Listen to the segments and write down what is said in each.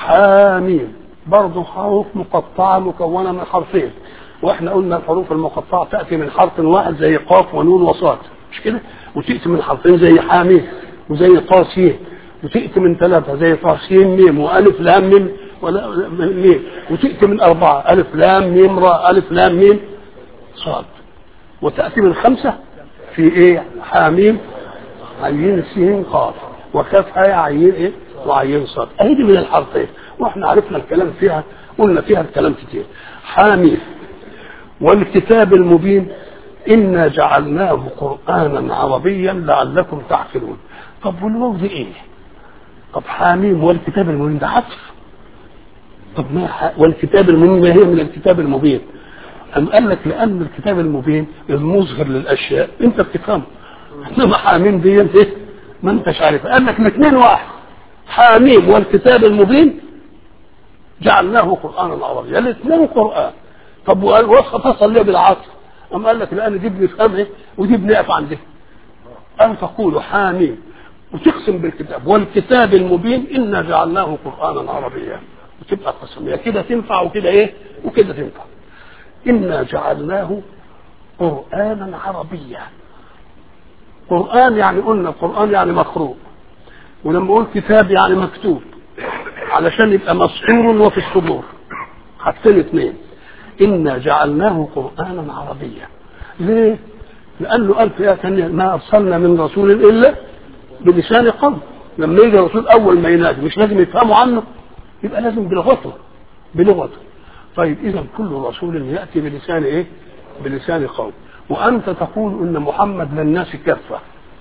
حاميم برضه حروف مقطعة مكونة من حرفين واحنا قلنا الحروف المقطعة تأتي من حرف واحد زي قاف ونون وصاد مش كده وتأتي من حرفين زي حاميم وزي طاسين وتأتي من ثلاثة زي طاسين ميم وألف لام ميم ولا ميم وتأتي من أربعة ألف لام ميم راء ألف لام ميم صاد وتأتي من خمسة في إيه حاميم عين سين قاف وكاف هاء عين إيه وعين صاد أهي دي من الحرفين واحنا عرفنا الكلام فيها قلنا فيها الكلام كتير حاميم والكتاب المبين إنا جعلناه قرآنا عربيا لعلكم تعقلون طب والواو دي إيه؟ طب حاميم والكتاب المبين ده عطف طب ما ح... والكتاب المبين ما هي من الكتاب المبين أم قال لك لأن الكتاب المبين المظهر للأشياء أنت بتفهمه إنما حاميم دي إيه؟ ما أنتش عارف قال لك الاثنين واحد حاميم والكتاب المبين جعلناه قرآنا عربيا الاثنين قرآن طب وفصل ليه بالعطف أم قال لك لأن دي بنفهمها ودي بنقف عندها أن تقول حاميم وتقسم بالكتاب والكتاب المبين إنا جعلناه قرآنا عربيا وتبقى قسم يا كده تنفع وكده إيه وكده تنفع إنا جعلناه قرآنا عربيا قرآن يعني قلنا القرآن يعني مقروء ولما اقول كتاب يعني مكتوب علشان يبقى مسطور وفي الصدور حاجتين اثنين إنا جعلناه قرآنا عربيا ليه؟ لأنه قال في آية ثانية ما أرسلنا من رسول إلا بلسان قوم لما يجي الرسول أول ما ينادي مش لازم يفهموا عنه يبقى لازم بلغته بلغته طيب إذا كل رسول يأتي بلسان إيه؟ بلسان قوم وأنت تقول إن محمد للناس كافة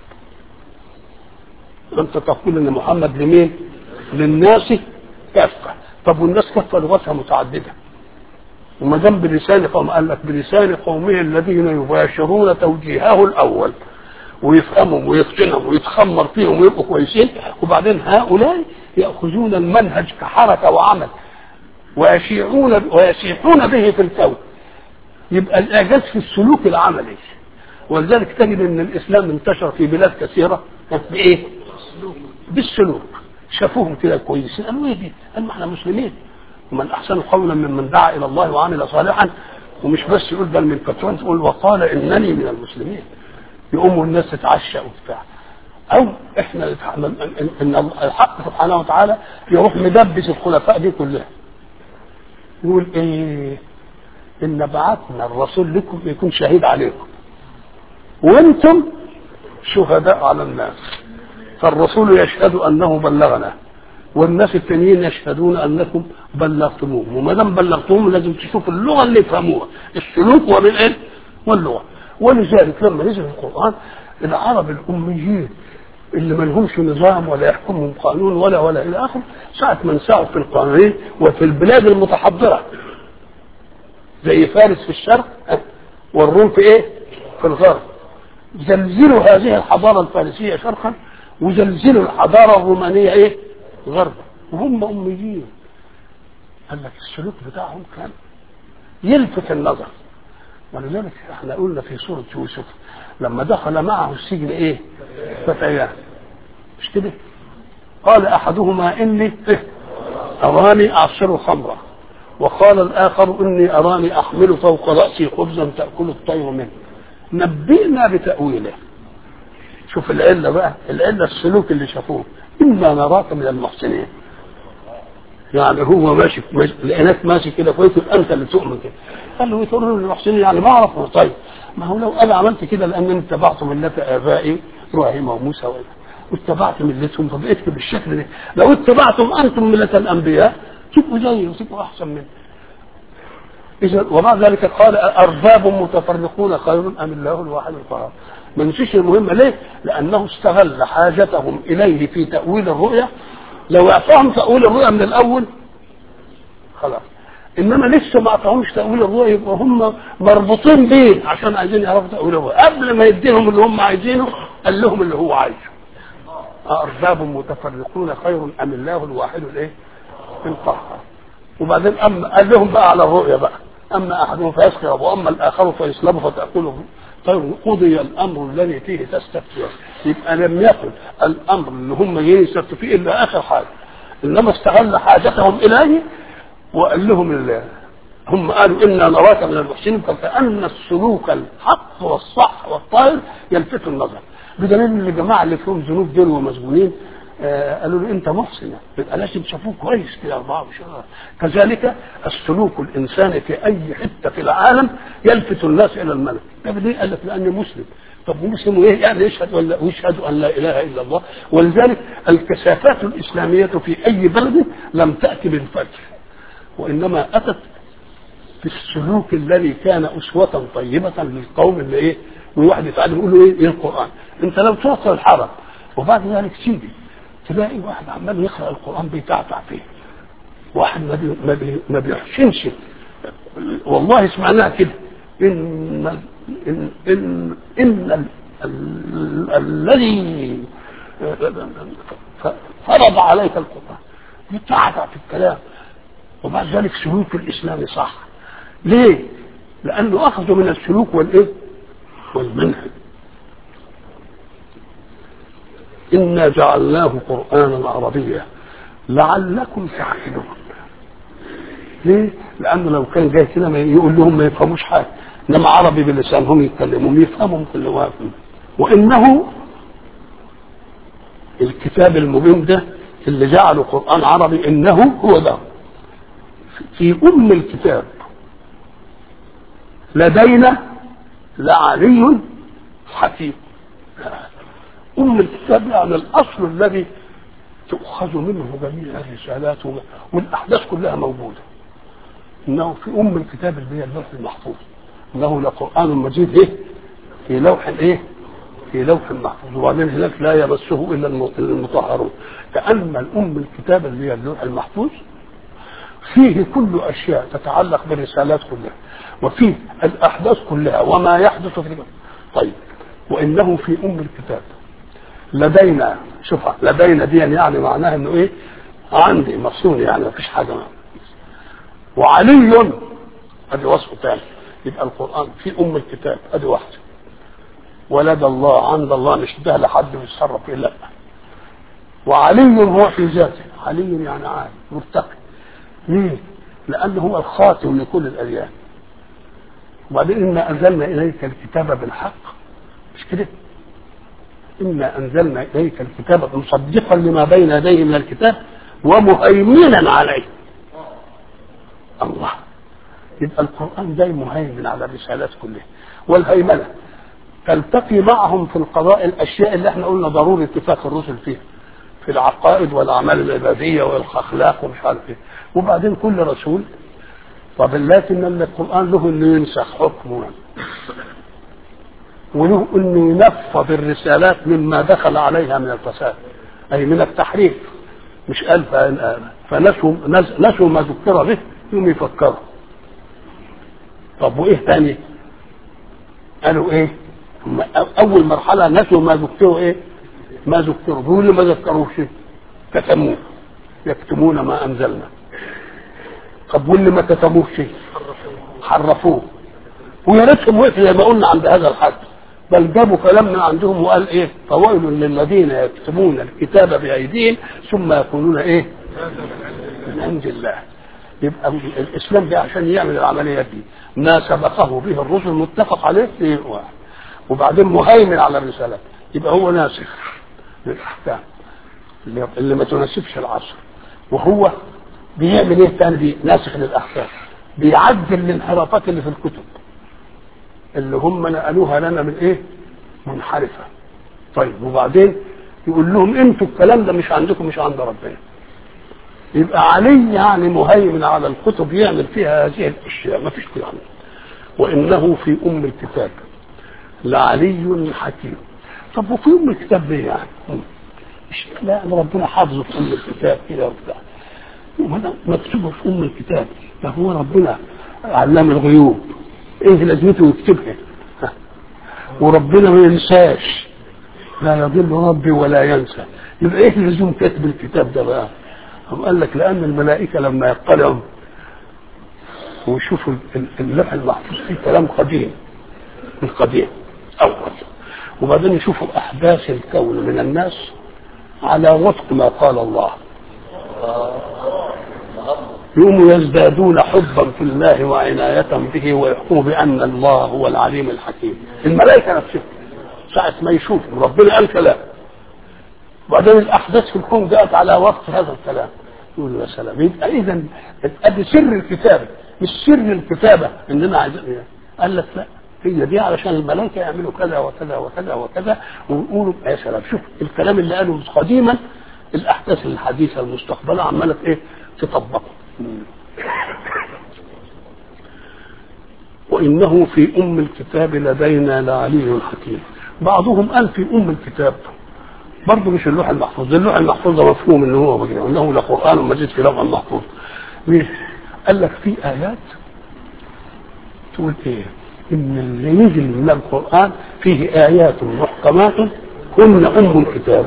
أنت تقول إن محمد لمين؟ للناس كافة طب والناس كافة لغتها متعددة وما دام بلسان قوم قال لك بلسان قومه الذين يباشرون توجيهه الاول ويفهمهم ويقتنهم ويتخمر فيهم ويبقوا كويسين وبعدين هؤلاء ياخذون المنهج كحركه وعمل ويشيعون ويسيحون به في الكون يبقى الاعجاز في السلوك العملي ولذلك تجد ان الاسلام انتشر في بلاد كثيره بايه؟ بالسلوك شافوهم كده كويسين قالوا ايه دي؟ قالوا احنا مسلمين ومن احسن قولا ممن دعا الى الله وعمل صالحا ومش بس يقول بل من فتوى تقول وقال انني من المسلمين يقوموا الناس تتعشى وبتاع او احنا ان الحق سبحانه وتعالى يروح مدبس الخلفاء دي كلها يقول ايه ان بعثنا الرسول لكم يكون شهيد عليكم وانتم شهداء على الناس فالرسول يشهد انه بلغنا والناس التانيين يشهدون انكم بلغتموهم وما دام بلغتموهم لازم تشوف اللغه اللي يفهموها السلوك وبالايه واللغه ولذلك لما نزل القران العرب الاميين اللي ما لهمش نظام ولا يحكمهم قانون ولا ولا الى اخره ساعه ما انسعوا في القوانين وفي البلاد المتحضره زي فارس في الشرق والروم في ايه؟ في الغرب زلزلوا هذه الحضاره الفارسيه شرقا وزلزلوا الحضاره الرومانيه ايه؟ غربا وهم اميين قال لك السلوك بتاعهم كان يلفت النظر ولذلك احنا قلنا في سورة يوسف لما دخل معه السجن ايه فتيان مش كده قال احدهما اني إيه؟ اراني اعصر خمرا وقال الاخر اني اراني احمل فوق راسي خبزا تاكل الطير منه نبئنا بتاويله شوف العله بقى العله السلوك اللي شافوه اما نراك من المحسنين يعني هو ماشي لقيناك ماشي كده كويس انت اللي تؤمن كده قال له تقول له المحسنين يعني ما اعرف طيب ما هو لو انا عملت كده لان انا اتبعت مله ابائي ابراهيم وموسى واتبعت ملتهم فبقيت بالشكل ده لو اتبعتم انتم مله الانبياء تبقوا زيي وتبقوا احسن مني اذا ومع ذلك قال ارباب متفرقون خير ام الله الواحد القهار ما نسيش المهمة ليه؟ لأنه استغل حاجتهم إليه في تأويل الرؤيا لو أعطاهم تأويل الرؤيا من الأول خلاص إنما لسه ما أعطاهمش تأويل الرؤيا يبقى هم مربوطين بيه عشان عايزين يعرفوا تأويل الرؤيا قبل ما يديهم اللي هم عايزينه قال لهم اللي هو عايزه أرباب متفرقون خير أم الله الواحد الإيه؟ القهار وبعدين أما قال لهم بقى على الرؤيا بقى أما أحدهم فيسخر وأما الآخر فيصلب فتأكله طيب قضي الامر الذي فيه تستفتون يبقى لم يكن الامر اللي هم جايين يستفتوا فيه الا اخر حاجه انما استغل حاجتهم اليه وقال لهم ال- هم قالوا انا نراك من المحسنين فكان السلوك الحق والصح والطاهر يلفت النظر بدليل ان الجماعه اللي فيهم ذنوب دول ومسجونين آه قالوا له انت محسن يبقى لازم شافوه كويس كده 24 كذلك السلوك الانساني في اي حته في العالم يلفت الناس الى الملك ده بدليل قال لك لاني مسلم طب ومسلم ايه يعني يشهد ولا ويشهد ان لا اله الا الله ولذلك الكثافات الاسلاميه في اي بلد لم تاتي بالفجر وانما اتت في السلوك الذي كان أسوة طيبة للقوم اللي إيه وواحد يتعلم يقول له إيه, إيه القرآن أنت لو توصل الحرم وبعد ذلك تيجي تلاقي واحد عمال يقرأ القرآن بيتعتع فيه واحد ما, بي ما, بي ما بيحسنش والله سمعناها كده إن إن إن, إن ال- ال- الذي فرض عليك القرآن يتعتع في الكلام وبعد ذلك سلوك الإسلام صح ليه؟ لأنه أخذوا من السلوك والإيه؟ والمنهج إنا جعلناه قرآنا عربيا لعلكم تعقلون ليه؟ لأنه لو كان جاي كده ما يقول لهم ما يفهموش حاجة إنما عربي بلسانهم يتكلموا يفهمهم كل واحد وإنه الكتاب المبين ده اللي جعله قرآن عربي إنه هو ده في أم الكتاب لدينا لعلي حكيم أم الكتاب يعني الأصل الذي تؤخذ منه جميع الرسالات والأحداث كلها موجودة إنه في أم الكتاب اللي هي اللوح المحفوظ إنه لقرآن مجيد إيه في لوح إيه في لوح محفوظ وبعدين هناك لا يمسه إلا المطهرون كأن الأم الكتاب اللي هي اللوح المحفوظ فيه كل أشياء تتعلق بالرسالات كلها وفيه الأحداث كلها وما يحدث في طيب وإنه في أم الكتاب لدينا شوف لدينا دي يعني معناها انه ايه عندي مصون يعني ما فيش حاجه معه. وعلي ادي وصف ثاني يبقى القران في ام الكتاب ادي واحده ولد الله عند الله مش ده لحد يتصرف فيه لا وعلي هو في ذاته علي يعني عالي مرتقي ليه؟ لأنه هو الخاتم لكل الأديان وبعدين إنا أنزلنا إليك الكتاب بالحق مش كده؟ إنا أنزلنا إليك الكتاب مصدقا لما بين يديه من الكتاب ومهيمنا عليه الله يبقى القرآن ده مهيمن على الرسالات كلها والهيمنة تلتقي معهم في القضاء الأشياء اللي احنا قلنا ضروري اتفاق الرسل فيها في العقائد والاعمال العباديه والاخلاق ومش عارف ايه وبعدين كل رسول طب لكن القران له انه ينسخ حكمه وله انه ينفض الرسالات مما دخل عليها من الفساد اي من التحريف مش قال فنسوا نسوا ما ذكر به يوم يفكروا طب وايه تاني قالوا ايه اول مرحله نسوا ما ذكروا ايه ما ذكروا بيقولوا ما ذكروش كتموه يكتمون ما انزلنا طب واللي ما كتموه شيء حرفوه ويا ريتهم وقفوا زي ما قلنا عند هذا الحد بل جابوا كلام من عندهم وقال ايه فويل للذين يكتمون الكتاب بايديهم ثم يكونون ايه من عند الله يبقى الاسلام ده عشان يعمل العمليات دي ما سبقه به الرسل متفق عليه في واحد وبعدين مهيمن على الرسالات يبقى هو ناسخ للاحكام اللي, اللي ما تناسبش العصر وهو بيعمل ايه تاني بي ناسخ للاحكام بيعدل الانحرافات اللي في الكتب اللي هم نقلوها لنا من ايه منحرفه طيب وبعدين يقول لهم انتوا الكلام ده مش عندكم مش عند ربنا يبقى علي يعني مهيمن على الكتب يعمل فيها هذه الاشياء ما فيش كده وانه في ام الكتاب لعلي حكيم طب وفي ام الكتاب ليه يعني؟ مش لا ربنا حافظه في ام الكتاب كده وبتاع وما مكتوبه في ام الكتاب ده هو ربنا علام الغيوب ايه لازمته يكتبها وربنا ما ينساش لا يضل ربي ولا ينسى يبقى ايه لزوم كتب الكتاب ده بقى هم قال لك لان الملائكه لما يطلعوا ويشوفوا اللوح المحفوظ فيه كلام قديم القديم اول وبعدين يشوفوا احداث الكون من الناس على وفق ما قال الله يقوموا يزدادون حبا في الله وعناية به ويحكموا بأن الله هو العليم الحكيم الملائكة نفسهم ساعة ما يشوفوا ربنا قال كلام وبعدين الأحداث في الكون جاءت على وقت هذا الكلام يقول يا سلام يبقى إذا أدي سر الكتابة مش سر الكتابة إننا عايزين قال لك لا هي دي علشان الملائكة يعملوا كذا وكذا وكذا وكذا ويقولوا يا سلام شوف الكلام اللي قاله قديما الأحداث الحديثة المستقبلة عمالة إيه تطبقه وإنه في أم الكتاب لدينا لعلي حكيم بعضهم قال في أم الكتاب برضه مش اللوح المحفوظ اللوح المحفوظ ده مفهوم ان هو مجنون انه لقران مجيد في لوح محفوظ ليه؟ قال لك في ايات تقول ايه ان اللي نزل من القران فيه ايات محكمات هن ام الكتاب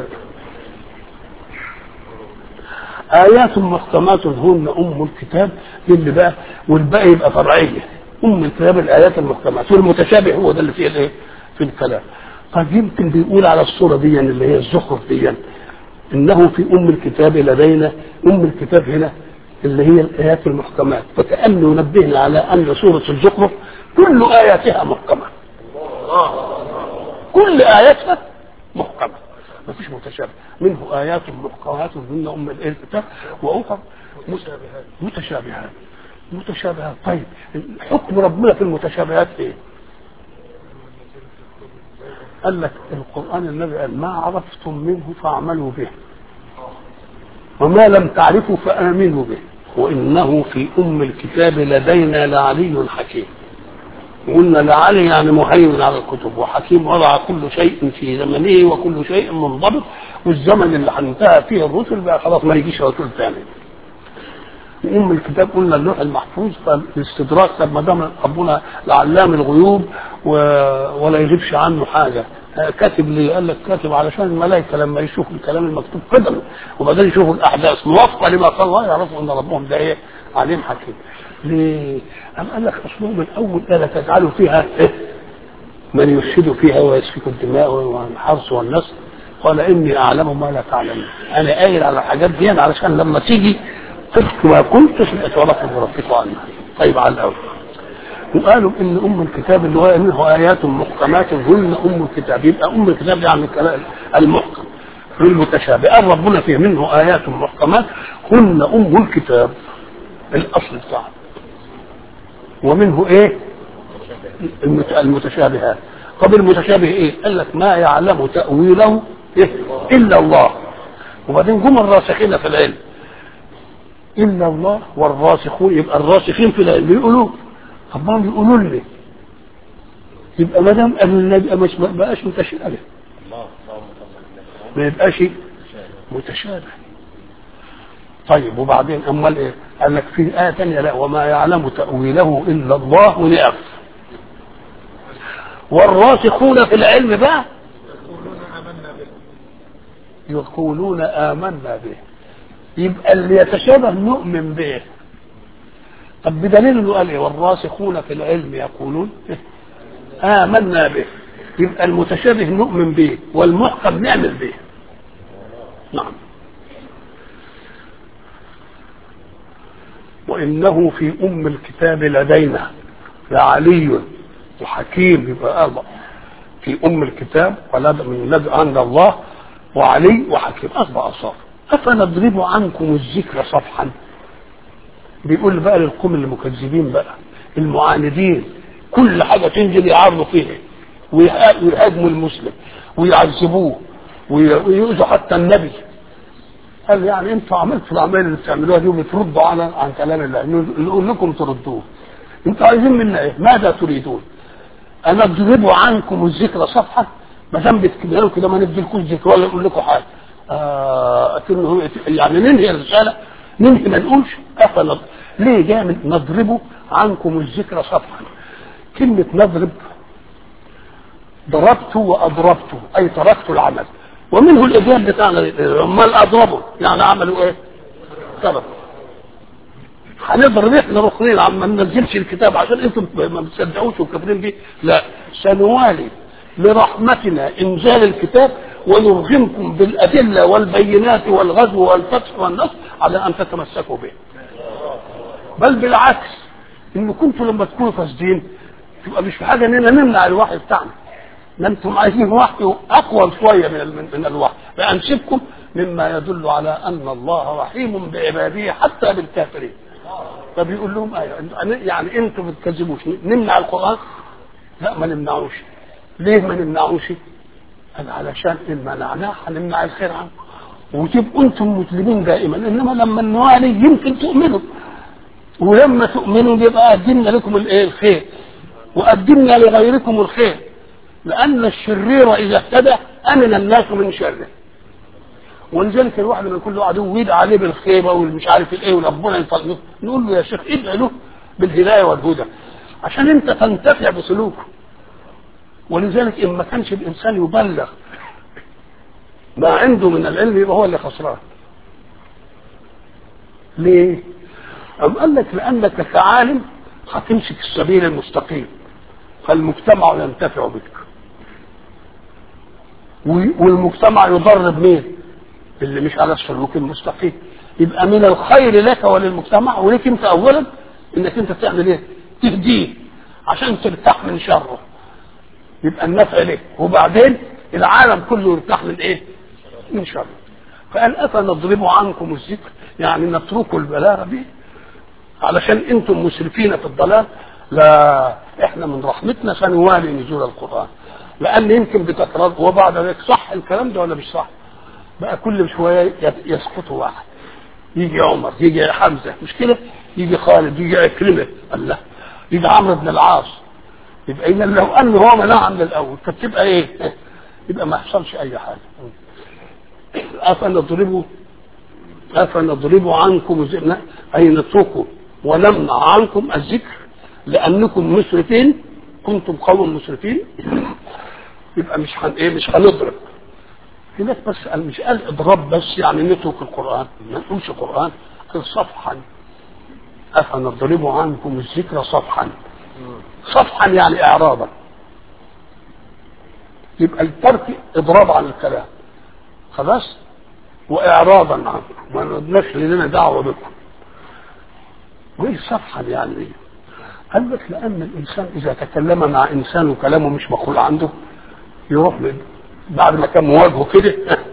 آيات محكمات هن أم الكتاب اللي بقى والباقي يبقى فرعية أم الكتاب الآيات المحكمات والمتشابه هو ده اللي فيه الإيه؟ في الكلام قد يمكن بيقول على الصورة دي اللي هي الزخرف دي إنه في أم الكتاب لدينا أم الكتاب هنا اللي هي الآيات المحكمات فكأنه ينبهنا على أن سورة الزخرف كل آياتها محكمة كل آياتها محكمة ما فيش متشابه منه آيات محكمات هن أم الكتاب وأخر متشابهات متشابهات متشابهات طيب حكم ربنا في المتشابهات ايه؟ قال لك القرآن النبي قال ما عرفتم منه فاعملوا به وما لم تعرفوا فآمنوا به وإنه في أم الكتاب لدينا لعلي حكيم قلنا لعلي يعني مهيمن على الكتب وحكيم وضع كل شيء في زمنه وكل شيء منضبط والزمن اللي هننتهى فيه الرسل بقى خلاص ما يجيش رسول ثاني ام الكتاب قلنا اللوح المحفوظ فالاستدراك طب ما دام ربنا لعلام الغيوب و... ولا يغيبش عنه حاجه كاتب لي قال لك كاتب علشان الملائكه لما يشوفوا الكلام المكتوب قدر وبعدين يشوفوا الاحداث موافقه لما قال الله يعرفوا ان ربهم ده ايه عليم حكيم ليه؟ أم قال لك اصله من اول الا تجعلوا فيها إيه؟ من يفسد فيها ويسفك الدماء والحرث والنسل قال اني اعلم ما لا تعلمون انا قايل على الحاجات دي علشان لما تيجي قلت ما كنتش اتولقوا بربكم عنها طيب على الاول وقالوا ان ام الكتاب اللي هو منه ايات محكمات هن ام الكتاب يبقى ام الكتاب يعني الكلام المحكم والمتشابه قال ربنا فيه منه ايات محكمات هن ام الكتاب الاصل بتاعه ومنه ايه المتشابهات طب المتشابه ايه قال لك ما يعلم تاويله إيه؟ الا الله وبعدين جم الراسخين في العلم الا الله والراسخون يبقى الراسخين في العلم يقولوا طب ما بيقولوا لي يبقى ما دام النبي مش ما بقاش متشابه ما يبقاش متشابه طيب وبعدين امال ايه؟ قال لك في ايه ثانيه لا وما يعلم تاويله الا الله ونعم والراسخون في العلم بقى يقولون آمنا به يبقى اللي يتشابه نؤمن به طب بدليل انه قال ايه والراسخون في العلم يقولون آمنا به يبقى المتشابه نؤمن به والمحكم نعمل به نعم وإنه في أم الكتاب لدينا لعلي وحكيم يبقى أربع في أم الكتاب ولد من لدى عند الله وعلي وحكيم أربع أوصاف أفنضرب عنكم الذكر صفحا بيقول بقى للقوم المكذبين بقى المعاندين كل حاجة تنزل يعرضوا فيها ويهاجموا المسلم ويعذبوه ويؤذوا حتى النبي قال يعني انتوا عملتوا الاعمال اللي بتعملوها دي وبتردوا على عن كلام الله نقول لكم تردوه انتوا عايزين منا ايه؟ ماذا تريدون؟ انا اضرب عنكم الذكر صفحه ما دام بتكتبوا كده ما نديلكوش ذكر ولا نقول لكم حاجه آه يعني ننهي الرساله ننهي ما نقولش افلا ليه جاي نضرب عنكم الذكر صفحا كلمه نضرب ضربت واضربت اي تركت العمل ومنه الاجاب بتاعنا العمال اضربوا يعني عملوا ايه؟ سبب هنضرب احنا ركنين عم ما ننزلش الكتاب عشان انتم ما بتصدقوش وكافرين بيه لا سنوالي لرحمتنا انزال الكتاب ونرغمكم بالادله والبينات والغزو والفتح والنصر على ان تتمسكوا به بل بالعكس ان كنتوا لما تكونوا فاسدين تبقى مش في حاجه اننا نمنع الوحي بتاعنا ما انتم عايزين وحي اقوى شويه من ال- من الوحي فانسبكم مما يدل على ان الله رحيم بعباده حتى بالكافرين فبيقول لهم ايوه يعني انتم ما بتكذبوش نمنع القران لا ما نمنعوش ليه ما نمنعوش قال علشان ان منعناه هنمنع الخير عنه وتبقوا انتم مسلمين دائما انما لما نوالي يمكن تؤمنوا ولما تؤمنوا يبقى قدمنا لكم الايه الخير وقدمنا لغيركم الخير لان الشرير اذا اهتدى امن الناس من شره ولذلك الواحد لما يكون له عدو يدعى عليه بالخيبه والمش عارف الايه وربنا يطلقه نقول له يا شيخ ادعي له بالهدايه والهدى عشان انت تنتفع بسلوكه ولذلك ان ما كانش الانسان يبلغ ما عنده من العلم يبقى هو اللي خسران ليه؟ أم قال لك لأنك كعالم هتمسك السبيل المستقيم فالمجتمع ينتفع بك و- والمجتمع يضر بمين؟ اللي مش على السلوك المستقيم يبقى من الخير لك وللمجتمع ولك انت اولا انك انت تعمل ايه؟ تهديه عشان ترتاح من شره يبقى النفع لك وبعدين العالم كله يرتاح من ايه؟ من شره فقال افنضرب عنكم الذكر يعني نتركوا البلاغه دي علشان انتم مسرفين في الضلال لا احنا من رحمتنا سنوالي نزول القران لان يمكن بتكرار وبعد ذلك صح الكلام ده ولا مش صح بقى كل شويه يسقط واحد يجي عمر يجي حمزه مش كده يجي خالد يجي عكرمه الله يجي عمرو بن العاص يبقى اذا لو ان هو منعها من الاول كانت تبقى ايه؟ يبقى ما يحصلش اي حاجه افنضرب افنضرب عنكم الذكر اي نتركه ونمنع عنكم الذكر لانكم مسرفين كنتم قوم مسرفين يبقى مش هن ايه مش هنضرب هناك بس قال مش قال اضراب بس يعني نترك القران ما نقولش قران قال صفحا افنضرب عنكم الذكر صفحا صفحا يعني اعراضا يبقى الترك اضراب عن الكلام خلاص واعراضا عنه ما نقدرش لنا دعوه بكم وايه صفحا يعني ايه قال لك لان الانسان اذا تكلم مع انسان وكلامه مش مقول عنده يروح من- بعد ما كان مواجهه كده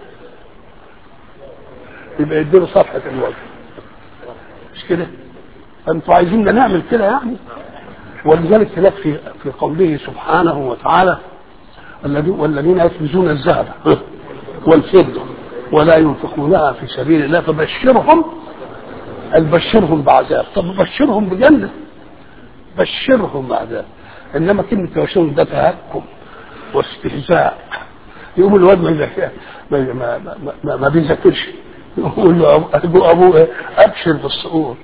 يبقى يديله صفحه الوجه مش كده فانتوا عايزيننا نعمل كده يعني ولذلك هناك في في قوله سبحانه وتعالى الذي والذين يكنزون الذهب والفضه ولا ينفقونها في سبيل الله فبشرهم قال بشرهم بعذاب طب بشرهم بجنه بشرهم بعذاب انما كلمه بشرهم ده تهكم واستهزاء يقوم الواد ما يذاكر- ما ما, ما, ما, ما بيذاكرش يقول له أبو- ابوه ابوه إيه؟ ابشر بالسقوط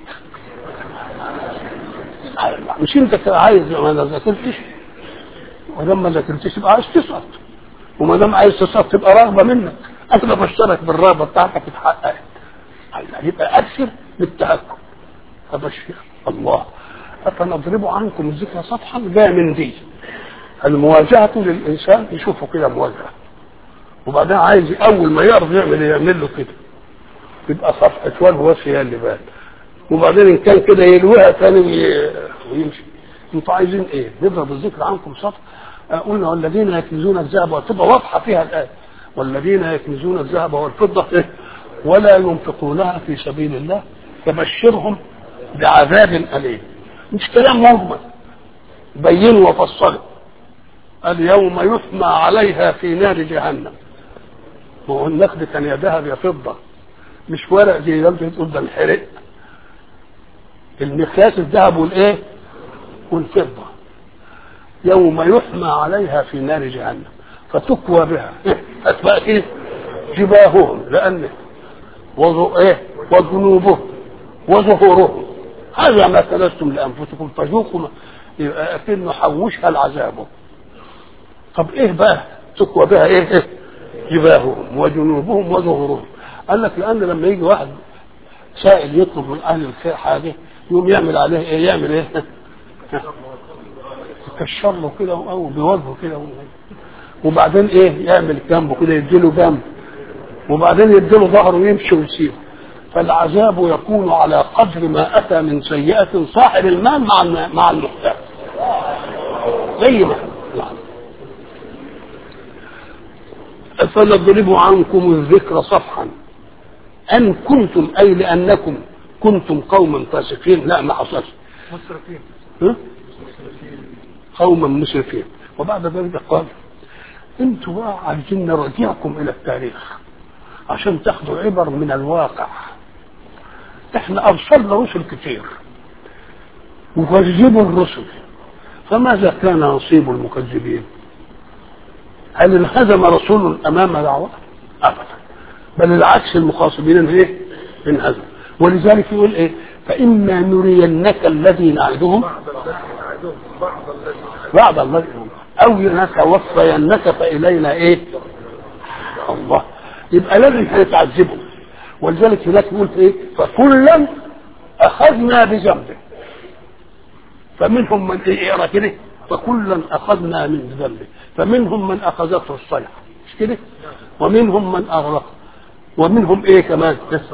مش انت كده عايز ما أنا ذاكرتش ولما ذاكرتش يبقى عايز تسقط وما دام عايز تسقط تبقى رغبه منك انا بشرك بالرغبه بتاعتك اتحققت يبقى ابشر بالتهكم فبشر الله افنضرب عنكم الذكر صفحا جاء من دي المواجهة للإنسان يشوفه كده مواجهة وبعدين عايز أول ما يعرف يعمل إيه؟ يعمل له كده يبقى صفحة وجه بس هي اللي بان وبعدين إن كان كده يلويها تاني وي- ويمشي أنتوا عايزين إيه؟ نضرب الذكر عنكم صفحة آه، قلنا والذين يكنزون الذهب والفضة واضحة فيها الآية والذين يكنزون الذهب والفضة إيه؟ ولا ينفقونها في سبيل الله فبشرهم بعذاب أليم مش كلام مجمل بينوا وفصلوا اليوم يحمى عليها في نار جهنم هو النخل كان يا ذهب يا فضة مش ورق زي ده انت تقول ده انحرق المقياس الذهب والايه والفضة يوم يحمى عليها في نار جهنم فتكوى بها هتبقى كده جباههم لأن وضو ايه وجنوبهم وظهورهم هذا ما كنزتم لأنفسكم فذوقوا ما- يبقى أكنه حوشها العذاب طب ايه بقى تكوى بها ايه, إيه؟ جباههم وجنوبهم وظهورهم قال لك لان لما يجي واحد سائل يطلب من اهل الخير حاجه يقوم يعمل عليه ايه يعمل ايه يكشر له كده او بوجهه كده وبعدين ايه يعمل جنبه كده يديله جنب وبعدين يديله ظهره ويمشي ويسيبه فالعذاب يكون على قدر ما اتى من سيئه صاحب المال مع مع المحتاج زي ما يعني. فنضرب عنكم الذكر صفحا ان كنتم اي لانكم كنتم قوما فاسقين لا ما حصلش مسرفين ها؟ قوما مسرفين وبعد ذلك قال انتوا بقى عايزين نرجعكم الى التاريخ عشان تاخدوا عبر من الواقع احنا ارسلنا رسل كتير وكذبوا الرسل فماذا كان نصيب المكذبين هل انهزم رسول امام دعوه ابدا بل العكس المخاصمين ايه انهزم ولذلك يقول ايه فاما نرينك الذي نعدهم بعض الذي نعدهم بعض الذي نعدهم بعد الذي او نتوفينك فالينا ايه الله يبقى لازم هنتعذبهم ولذلك هناك يقول ايه فكلا اخذنا بذنبه فمنهم من ايه اقرا كده فكلا اخذنا من ذنبه فمنهم من اخذته الصيحه مش كده ومنهم من اغرق ومنهم ايه كمان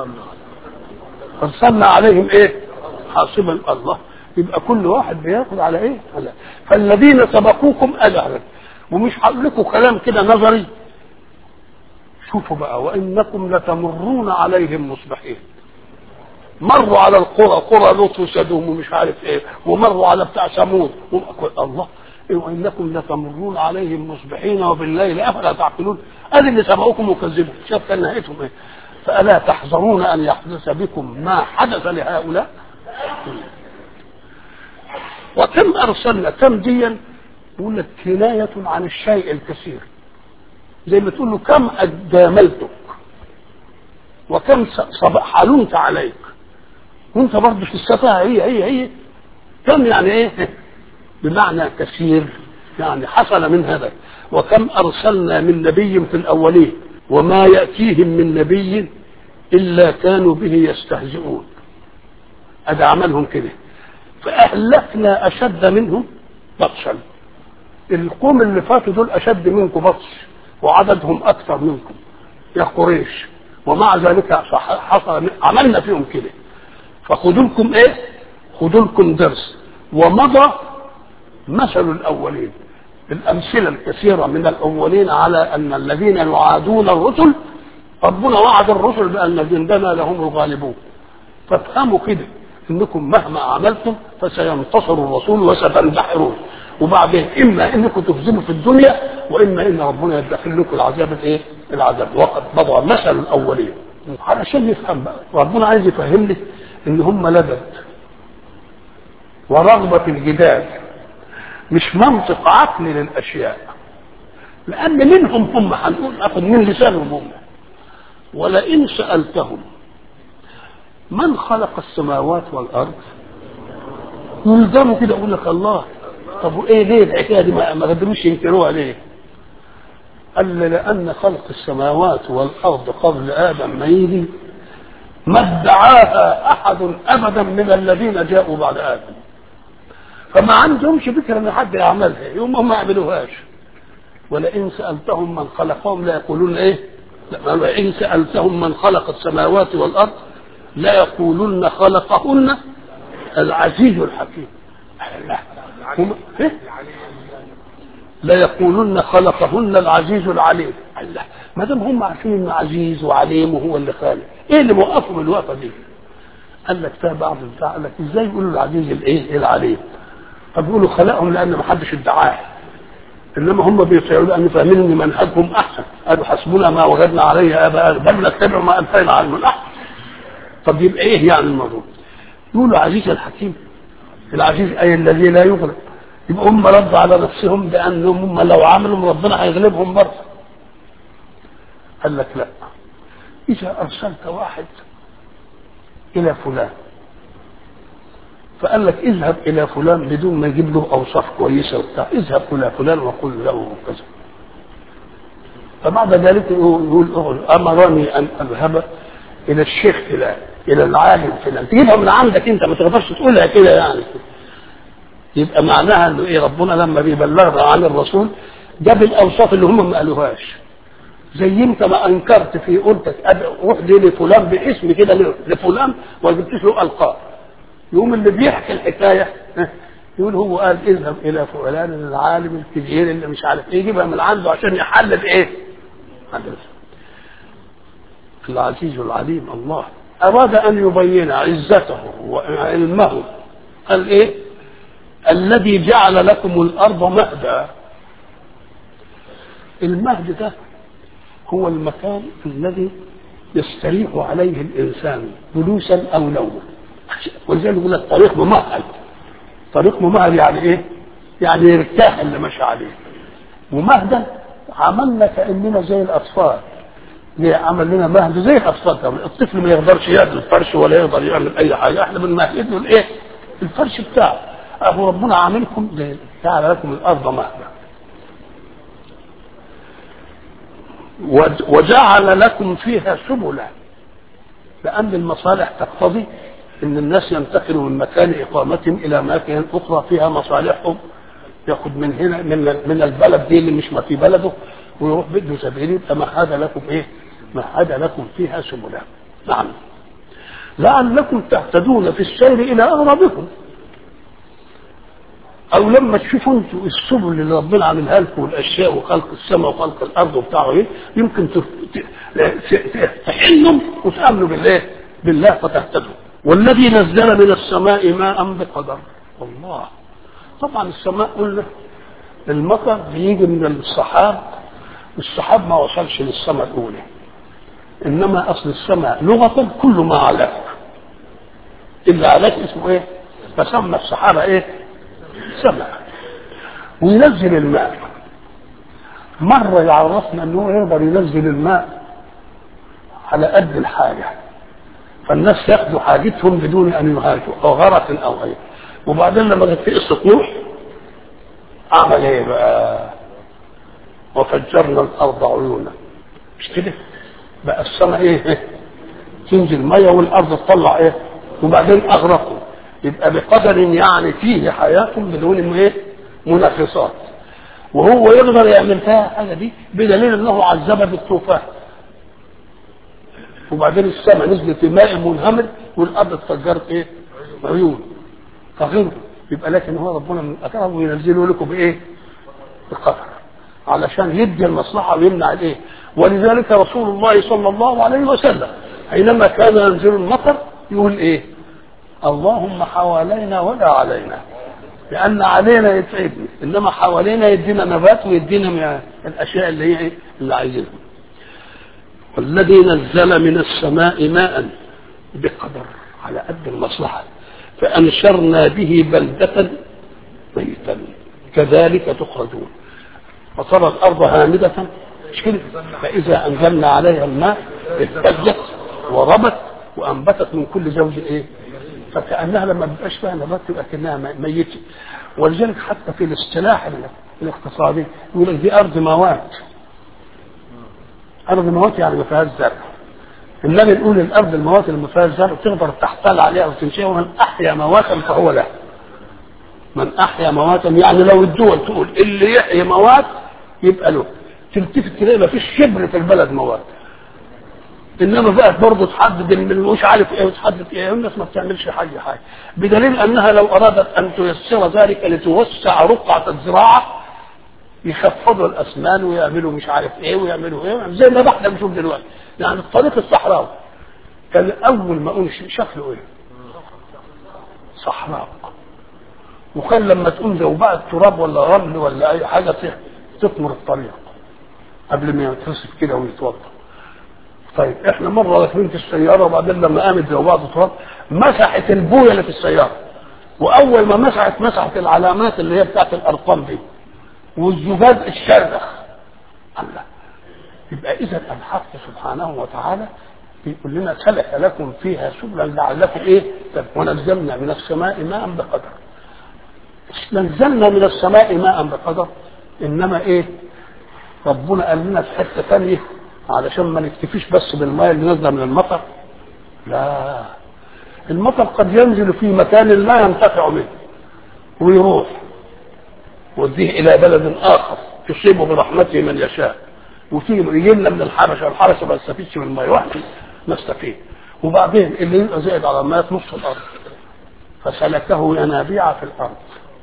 ارسلنا عليهم ايه حاصبا الله يبقى كل واحد بياخد على ايه على فالذين سبقوكم اجهلا ومش هقول لكم كلام كده نظري شوفوا بقى وانكم لتمرون عليهم مصبحين مروا على القرى قرى لوط وسدوم ومش عارف ايه ومروا على بتاع ثمود الله إيه وانكم لتمرون عليهم مصبحين وبالليل افلا تعقلون ادي اللي سبقوكم وكذبوا شاف كان نهايتهم ايه فالا تحذرون ان يحدث بكم ما حدث لهؤلاء وكم ارسلنا كم ديا يقول لك كنايه عن الشيء الكثير زي ما تقول له كم جاملتك وكم صب- حلمت عليك وانت برضه في السفاهه هي هي هي كم يعني ايه بمعنى كثير يعني حصل من هذا وكم ارسلنا من نبي في الاولين وما ياتيهم من نبي الا كانوا به يستهزئون ادي عملهم كده فاهلكنا اشد منهم بطشا القوم اللي فاتوا دول اشد منكم بطش وعددهم اكثر منكم يا قريش ومع ذلك صح- حصل عملنا فيهم كده فخذوا لكم ايه خذوا لكم درس ومضى مثل الاولين الامثله الكثيره من الاولين على ان الذين يعادون الرسل ربنا وعد الرسل بان جندنا لهم الغالبون فافهموا كده انكم مهما عملتم فسينتصر الرسول وستنتحرون وبعدين اما انكم تفزموا في الدنيا واما ان ربنا يدخل لكم العذاب الايه؟ العذاب وقد مضى مثل الاولين علشان يفهم بقى ربنا عايز يفهمني ان هم لدد ورغبه في الجدال مش منطق عقلي للاشياء لان منهم هم هنقول اخذ من لسانهم هم ولئن سالتهم من خلق السماوات والارض يلزموا كده يقول لك الله طب وايه ليه الحكايه دي ما ما قدروش ينكروها ليه؟ قال لي لان خلق السماوات والارض قبل ادم ما يجي ما ادعاها احد ابدا من الذين جاءوا بعد ادم فما عندهمش فكره ان حد يعملها يوم هم ما يعملوهاش ولئن سالتهم من خلقهم لا يقولون ايه؟ لا ولئن سالتهم من خلق السماوات والارض لا يقولون خلقهن العزيز الحكيم لا هم إيه؟ لا يقولون خلقهن العزيز العليم الله ما دام هم عارفين انه عزيز وعليم وهو اللي خالق ايه اللي موقفهم الوقفه دي؟ قال لك ده بعض البتاع قال لك ازاي يقولوا العزيز الايه؟ العليم طب يقولوا خلقهم لان ما حدش ادعاه انما هم بيسألوا ان فاهمين ان منهجهم احسن قالوا حسبنا ما وجدنا عليه اباءنا بل نتبع ما الفينا عنه الاحسن طب يبقى ايه يعني الموضوع؟ يقولوا عزيز الحكيم العزيز اي الذي لا يغلب يبقى هم ردوا على نفسهم بانهم هم لو عملوا ربنا هيغلبهم برضه قال لك لا اذا ارسلت واحد الى فلان فقال لك اذهب الى فلان بدون ما يجيب له اوصاف كويسه وبتاع اذهب الى فلان وقل له كذا فبعد ذلك يقول امرني ان اذهب الى الشيخ فلان الى العالم فلان تجيبها من عندك انت ما تقدرش تقولها كده يعني يبقى معناها انه ايه ربنا لما بيبلغنا عن الرسول جاب الاوصاف اللي هم ما قالوهاش زي انت ما انكرت في قلتك أب- روح دي لفلان باسم كده ل- لفلان وما جبتش له القاب يقوم اللي بيحكي الحكايه ها، يقول هو قال اذهب الى فلان العالم الكبير اللي مش عارف ايه يجيبها من عنده عشان يحلل ايه؟ حلل. العزيز العليم الله اراد ان يبين عزته وعلمه قال ايه؟ الذي جعل لكم الارض مهدا المهد ده هو المكان الذي يستريح عليه الانسان جلوسا او نوما ولذلك يقول لك طريق ممهد طريق ممهد يعني ايه؟ يعني يرتاح اللي ماشي عليه ومهدا عملنا كاننا زي الاطفال ليه عمل لنا مهد زي الاطفال طبعا الطفل ما يقدرش يعمل الفرش ولا يقدر يعمل اي حاجه احنا بنمهد له الايه؟ الفرش بتاعه اهو ربنا عاملكم زي- جعل لكم الارض مهدا وج- وجعل لكم فيها سبلا لأن المصالح تقتضي أن الناس ينتقلوا من مكان إقامتهم إلى أماكن أخرى فيها مصالحهم ياخد من هنا من من البلد دي اللي مش ما في بلده ويروح بده سبيل يبقى مهد لكم إيه؟ مهد لكم فيها سبلا نعم لعلكم تهتدون في السير إلى أغرابكم او لما تشوفوا انتوا السبل اللي ربنا عاملها لكم والاشياء وخلق السماء وخلق الارض وبتاعه ايه يمكن تف- ت- ت- تحنوا وتامنوا بالله بالله فتهتدوا والذي نزل من السماء ماء بقدر الله طبعا السماء قلنا المطر بيجي من السحاب السحاب ما وصلش للسماء الاولى انما اصل السماء لغه كل ما علاك اللي علاك اسمه ايه فسمى السحابه ايه سماء وينزل الماء مرة يعرفنا انه يقدر ينزل الماء على قد الحاجة فالناس ياخدوا حاجتهم بدون ان يهاجوا او غرق او اي وبعدين لما جت في قصة نوح عمل ايه بقى وفجرنا الارض عيونا مش كده بقى السماء ايه تنزل ميه والارض تطلع ايه وبعدين اغرقوا يبقى بقدر يعني فيه حياه بدون ايه منافسات وهو يقدر يعمل فيها حاجه دي بدليل انه عذبها بالطوفان وبعدين السماء نزلت في ماء منهمر والارض اتفجرت ايه عيون فغيره يبقى لكن هو ربنا من الاكرم وينزله لكم بايه بقدر علشان يدي المصلحه ويمنع الايه ولذلك رسول الله صلى الله عليه وسلم حينما كان ينزل المطر يقول ايه اللهم حوالينا ولا علينا لان علينا يتعبني انما حوالينا يدينا نبات ويدينا من الاشياء اللي هي إيه؟ اللي عايزينها والذي نزل من السماء ماء بقدر على قد المصلحه فانشرنا به بلده ميتا كذلك تخرجون وترى الارض هامده مش كده فاذا انزلنا عليها الماء اهتزت وربت وانبتت من كل زوج ايه فكانها لما بيبقاش فيها نبات تبقى كانها ميته ولذلك حتى في الاصطلاح الاقتصادي يقول لك دي ارض موات ارض موات يعني ما فيهاش زرع النبي نقول الارض الموات اللي ما فيهاش زرع تقدر تحتال عليها وتنشئها ومن احيا مواتا فهو له من احيا مواتا يعني لو الدول تقول اللي يحيي موات يبقى له تلتفت تلاقي ما فيش شبر في البلد موات انما بقت برضه تحدد اللي مش عارف ايه وتحدد ايه الناس ما بتعملش حاجه حاجه بدليل انها لو ارادت ان تيسر ذلك لتوسع رقعه الزراعه يخفضوا الاسنان ويعملوا مش عارف ايه ويعملوا ايه زي ما احنا بنشوف دلوقتي يعني الطريق الصحراوي كان اول ما اقول شكله ايه؟ صحراء وكان لما تقوم لو بقى تراب ولا رمل ولا اي حاجه تطمر الطريق قبل ما يترصف كده ويتوضا طيب احنا مره راكبين في السياره وبعدين لما قامت زي بعض تراب مسحت البويه اللي في السياره واول ما مسحت مسحت العلامات اللي هي بتاعت الارقام دي والزجاج الشرخ الله يبقى اذا الحق سبحانه وتعالى بيقول لنا سلك لكم فيها سبلا لعلكم ايه ونزلنا من السماء ماء بقدر نزلنا من السماء ماء بقدر انما ايه ربنا قال لنا في حته ثانيه علشان ما نكتفيش بس بالماء اللي نازله من المطر لا المطر قد ينزل في مكان لا ينتفع منه ويروح يوديه الى بلد اخر تصيبه برحمته من يشاء وتيجي يجي لنا من الحبشه الحبشه ما يستفيدش من الميه واحد نستفيد وبعدين اللي يبقى زائد على الميه في نص الارض فسلكه ينابيع في الارض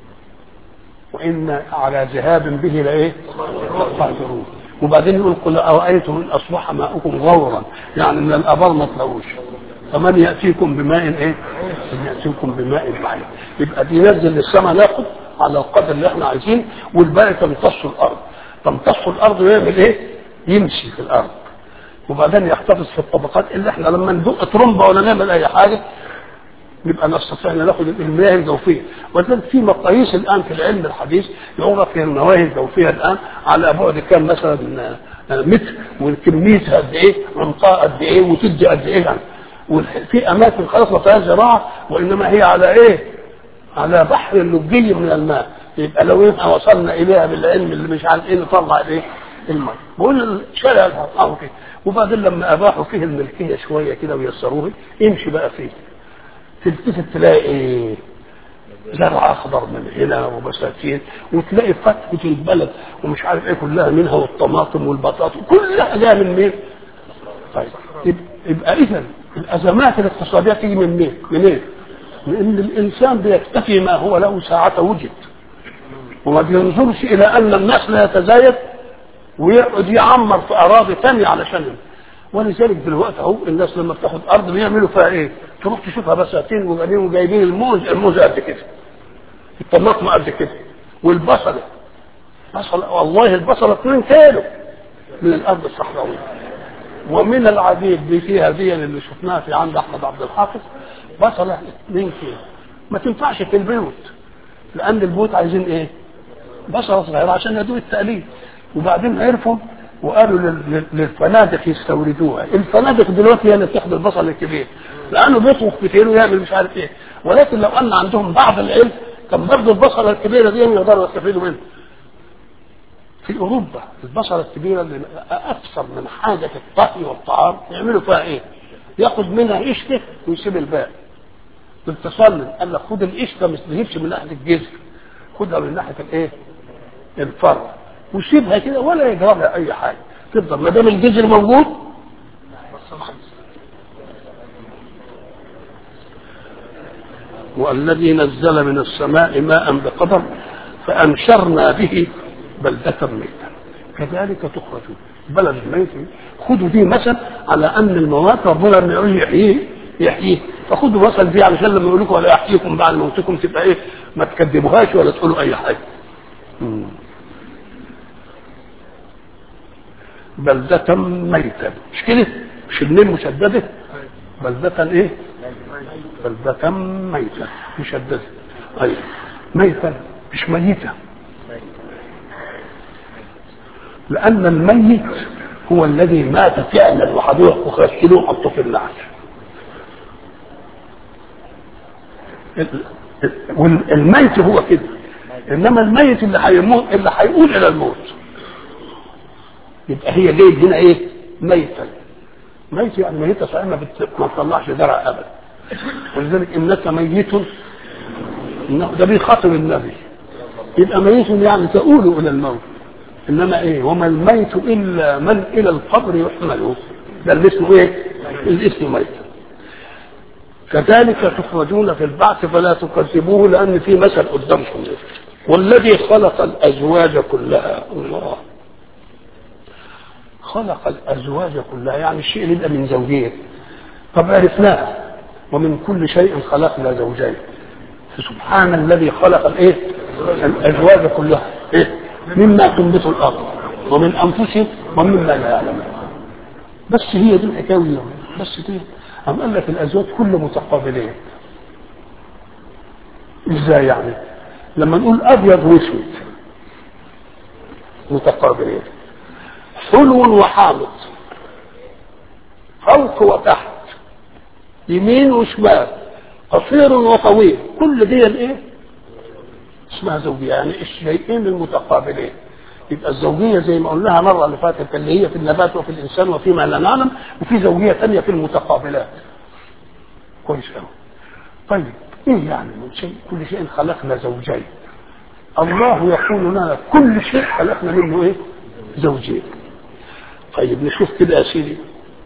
وان على ذهاب به لايه؟ قادرون وبعدين يقول قل ارايتم ان اصبح ماؤكم غورا يعني من الابار ما تلاقوش فمن ياتيكم بماء ايه؟ من ياتيكم بماء معين يبقى بينزل السماء ناخد على القدر اللي احنا عايزين والباقي تمتص الارض تمتص الارض ويعمل ايه؟ يمشي في الارض وبعدين يحتفظ في الطبقات اللي احنا لما ندق ترمبه ولا نعمل اي حاجه نبقى نستطيع ان ناخد المياه الجوفيه ولذلك في مقاييس الان في العلم الحديث يعرف في المياه الجوفيه الان على بعد كام مثلا متر وكميتها قد ايه عمقها قد ايه وتدي قد ايه يعني وفي اماكن خلاص ما فيهاش زراعه وانما هي على ايه؟ على بحر اللجي من الماء يبقى لو احنا وصلنا اليها بالعلم اللي مش عارف ايه نطلع الايه؟ الماء بقول شارع الحرام كده وبعدين لما اباحوا فيه الملكيه شويه كده ويسروه امشي بقى فيه تلتفت تلاقي ايه زرع اخضر من هنا وبساتين وتلاقي فتحة البلد ومش عارف ايه كلها منها والطماطم والبطاطا كلها جايه من مين؟ طيب يبقى اذا الازمات الاقتصاديه تيجي من مين؟ من ايه؟ من ان الانسان بيكتفي ما هو له ساعة وجد وما بينظرش الى ان الناس لا يتزايد ويقعد يعمر في اراضي ثانيه علشان ولذلك دلوقتي اهو الناس لما بتاخد ارض بيعملوا فيها ايه؟ تروح تشوفها بساتين وجايبين وجايبين الموز الموز قد كده الطماطم قد كده والبصله بصل والله البصله 2 كيلو من الارض الصحراويه ومن العديد دي فيها دي اللي شفناها في عند احمد عبد الحافظ بصله 2 كيلو ما تنفعش في البيوت لان البيوت عايزين ايه؟ بصله صغيره عشان يدوق التقليد وبعدين عرفوا وقالوا للفنادق يستوردوها الفنادق دلوقتي هي اللي بتاخد البصل الكبير لانه بيطبخ كتير ويعمل مش عارف ايه ولكن لو ان عندهم بعض العلم كان برضه البصله الكبيره دي يقدروا يستفيدوا منها في اوروبا البصله الكبيره اللي اكثر من حاجه الطهي والطعام يعملوا فيها ايه؟ ياخد منها قشطه ويسيب الباقي بالتصلب قال لك خد القشطه ما تجيبش من ناحيه الجذر خدها من ناحيه الايه؟ الفرع وسيبها كده ولا يجرى لها اي حاجه تفضل ما دام الجذر موجود والذي نزل من السماء ماء بقدر فانشرنا به بلدة ميتا كذلك تخرجون بلد ميت خدوا دي مثل على ان الموات ربنا لما يقول يحييه يحييه فخدوا مثل دي علشان لما يقول لكم ولا يحييكم بعد موتكم تبقى ايه ما تكذبوهاش ولا تقولوا اي حاجه مم. بلدة ميتا مش كده؟ مش النين مشددة؟ بلدة ايه؟ بلدة ميتة مشددة أيوة ميتا مش ميتة لأن الميت هو الذي مات فعلا وحضوه وغسلوه وحطوه في النعش والميت هو كده انما الميت اللي هيموت اللي هيقول الى الموت يبقى هي جايب هنا ايه ميتا ميت يعني ميتة صحيح ما, بت... ما تطلعش درع ابدا ولذلك انك ميت انه ده بيخاطب النبي يبقى ميت يعني تؤول الى الموت انما ايه وما الميت الا من الى القبر يحمل ده اللي اسمه ايه الاسم ميت كذلك تخرجون في البعث فلا تكذبوه لان في مثل قدامكم والذي خلق الازواج كلها الله خلق الازواج كلها يعني الشيء اللي يبقى من زوجين طب عرفناه ومن كل شيء خلقنا زوجين فسبحان الذي خلق الايه الازواج كلها ايه مما تنبت الارض ومن انفسهم ومما لا يعلمون بس هي دي الحكايه بس دي أم قال لك الازواج كل متقابلين ازاي يعني لما نقول ابيض واسود متقابلين حلو وحامض فوق وتحت يمين وشمال قصير وطويل كل دي الايه اسمها زوجيه يعني الشيئين المتقابلين يبقى الزوجيه زي ما قلناها مره اللي فاتت اللي هي في النبات وفي الانسان وفيما لا نعلم وفي زوجيه ثانيه في المتقابلات كويس قوي طيب ايه يعني من شيء كل شيء خلقنا زوجين الله يقول لنا كل شيء خلقنا منه ايه زوجين طيب نشوف كده يا سيدي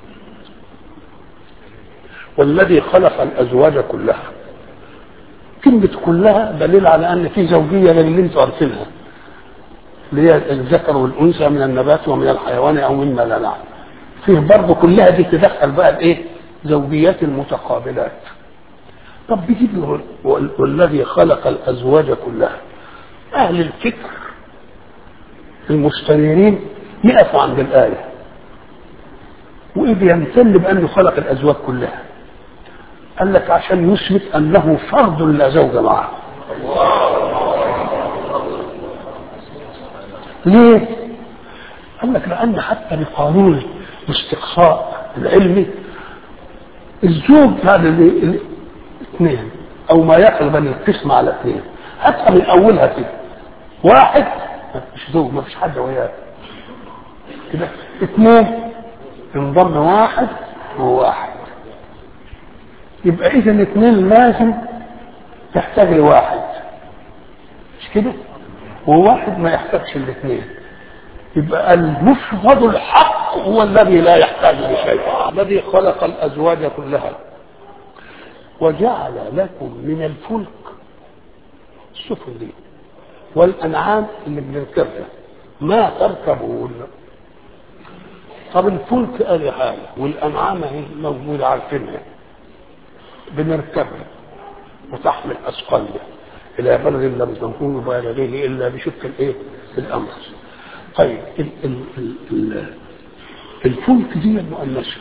والذي خلق الازواج كلها كلمة كلها دليل على ان في زوجية للي انتوا عارفينها اللي هي الذكر والانثى من النبات ومن الحيوان او مما لا نعلم فيه برضه كلها دي تدخل بقى الايه زوجيات المتقابلات طب بيجيب والذي خلق الازواج كلها اهل الفكر المستنيرين يقفوا عند الايه واذ يمتن بانه خلق الازواج كلها قال لك عشان يثبت انه فرد لا زوج معه ليه قال لك لان حتى بقانون الاستقصاء العلمي الزوج هذا الاثنين او ما يقرب من القسم على اثنين حتى من اولها كده واحد مش زوج ما فيش حد وياه كده اثنين انضم واحد وواحد يبقى اذا اثنين لازم تحتاج لواحد مش كده وواحد ما يحتاجش الاثنين يبقى المفرد الحق هو الذي لا يحتاج لشيء الذي خلق الازواج كلها وجعل لكم من الفلك السفن دي والانعام اللي بنركبها ما تركبون طب الفلك ادي حاجه والانعام اهي موجوده عارفينها بنركبها وتحمل اثقالنا الى بلد لم تكونوا بالغيه الا بشق الايه؟ الامر. طيب ال ال ال ال الفلك دي المؤنثه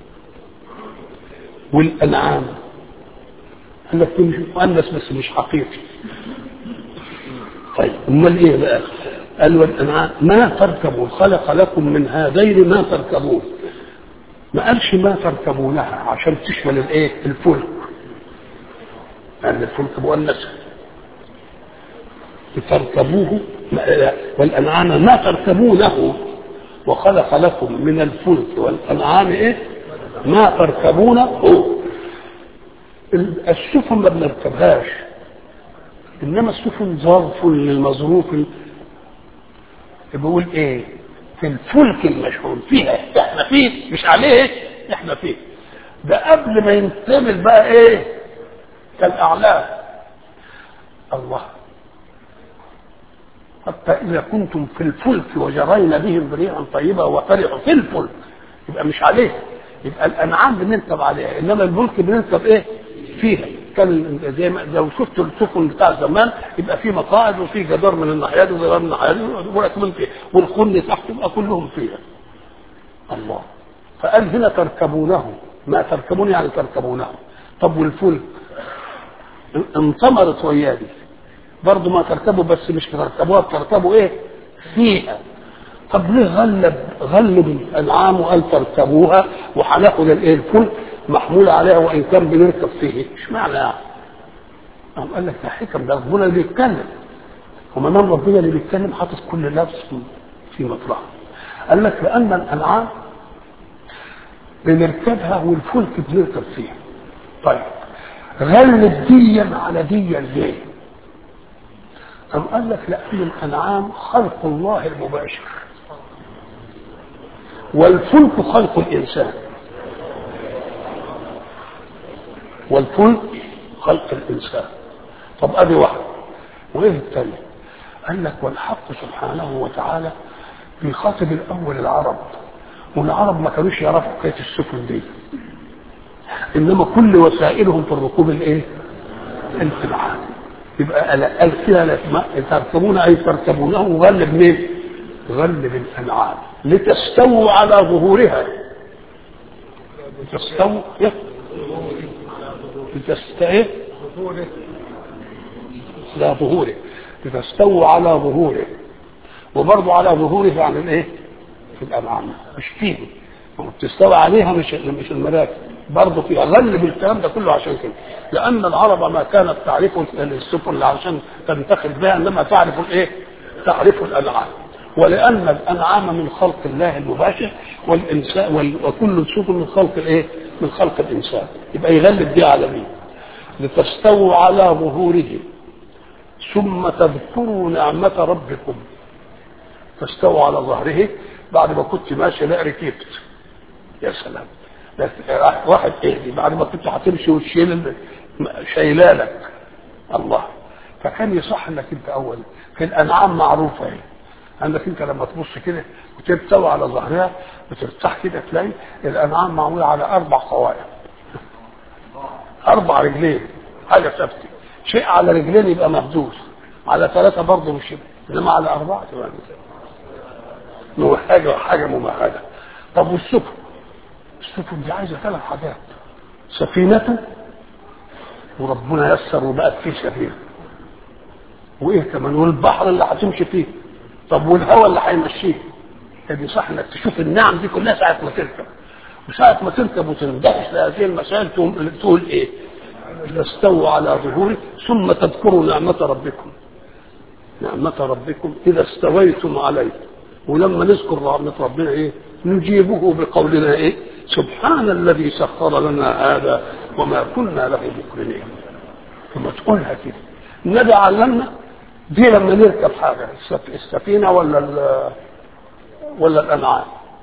والانعام قال لك مش مؤنث بس مش حقيقي. طيب امال ايه بقى؟ قال والانعام ما تركبون خلق لكم من هذين ما تركبون. ما قالش ما تركبونها عشان تشمل الايه؟ الفلك. لان الفلك مؤنثه. تركبوه والانعام ما تركبونه وخلق لكم من الفلك والانعام ايه ما تركبونه السفن ما بنركبهاش انما السفن ظرف للمظروف بيقول ايه في الفلك المشحون فيها احنا فيه مش عليه احنا فيه ده قبل ما ينتمل بقى ايه كالاعلام الله حتى إذا كنتم في الفلك وجرين بهم بريحا طيبة وفرحوا في الفلك يبقى مش عليه يبقى الأنعام بنركب عليها إنما الفلك بنركب إيه؟ فيها كان زي ما لو شفتوا السفن بتاع زمان يبقى في مقاعد وفي جدار من الناحيات وجدار من الناحيات وراكبين فيها والخن تحت يبقى كلهم فيها الله فقال هنا تركبونه ما تركبون يعني تركبونه طب والفلك انطمرت وياه برضه ما تركبوا بس مش تركبوها بتركبوا ايه فيها طب ليه غلب غلب الانعام وقال تركبوها وهناخد الايه الفلك محمول عليها وان كان بنركب فيه مش معنى يعني قام قال لك ده حكم ده ربنا اللي بيتكلم وما دام ربنا اللي بيتكلم حاطط كل نفس في مطرحها قال لك لان الانعام بنركبها والفلك بنركب فيها طيب غلب ديا على ديا ليه؟ أم قال لك لأن الأنعام خلق الله المباشر والفلك خلق الإنسان والفلك خلق الإنسان طب أدي واحد وإيه الثاني؟ قال لك والحق سبحانه وتعالى بيخاطب الأول العرب والعرب ما كانوش يعرفوا حكاية السفن دي إنما كل وسائلهم في الركوب الإيه؟ الانعام يبقى قال كده تركبون اي تركبونه غلب مين؟ غلب الانعام لتستووا على ظهورها لتستووا إيه؟ لتستووا على ظهوره لتستووا على ظهوره وبرضه على ظهوره يعني الايه؟ في الانعام مش فيه تستوى عليها مش مش المراكب برضه في غلب الكلام ده كله عشان كده لان العرب ما كانت تعرف السفن عشان تنتخب بها انما تعرف الايه؟ تعرف الانعام ولان الانعام من خلق الله المباشر والانسان وال... وكل السفن من خلق الايه؟ من خلق الانسان يبقى يغلب دي على مين؟ لتستووا على ظهوره ثم تذكروا نعمة ربكم تستووا على ظهره بعد ما كنت ماشي لا ركبت يا سلام بس واحد اهدي بعد ما كنت هتمشي وتشيل ال- شايلالك الله فكان يصح انك انت اول في الانعام معروفه اهي عندك انت لما تبص كده وتبتوي على ظهرها بترتاح كده تلاقي الانعام معموله على اربع قوائم اربع رجلين حاجه ثابته شيء على رجلين يبقى محدود على ثلاثه برضه مش يبقى انما على اربعه تبقى حاجه حاجه ممهده طب والسفن السفن دي عايزه ثلاث حاجات سفينه وربنا يسر وبقت فيه سفينه وايه كمان والبحر اللي هتمشي فيه طب والهواء اللي هيمشيه يبقى صح انك تشوف النعم دي كلها ساعه ما تركب وساعه ما تركب وتندهش لهذه المسائل تقوم تقول ايه؟ إذا استووا على ظهوره ثم تذكروا نعمة ربكم نعمة ربكم إذا استويتم عليه ولما نذكر رحمة ربنا إيه نجيبه بقولنا إيه سبحان الذي سخر لنا هذا وما كنا له مقرنين ثم تقولها كده النبي علمنا دي لما نركب حاجة السف- السفينة ولا ال- ولا الأنعام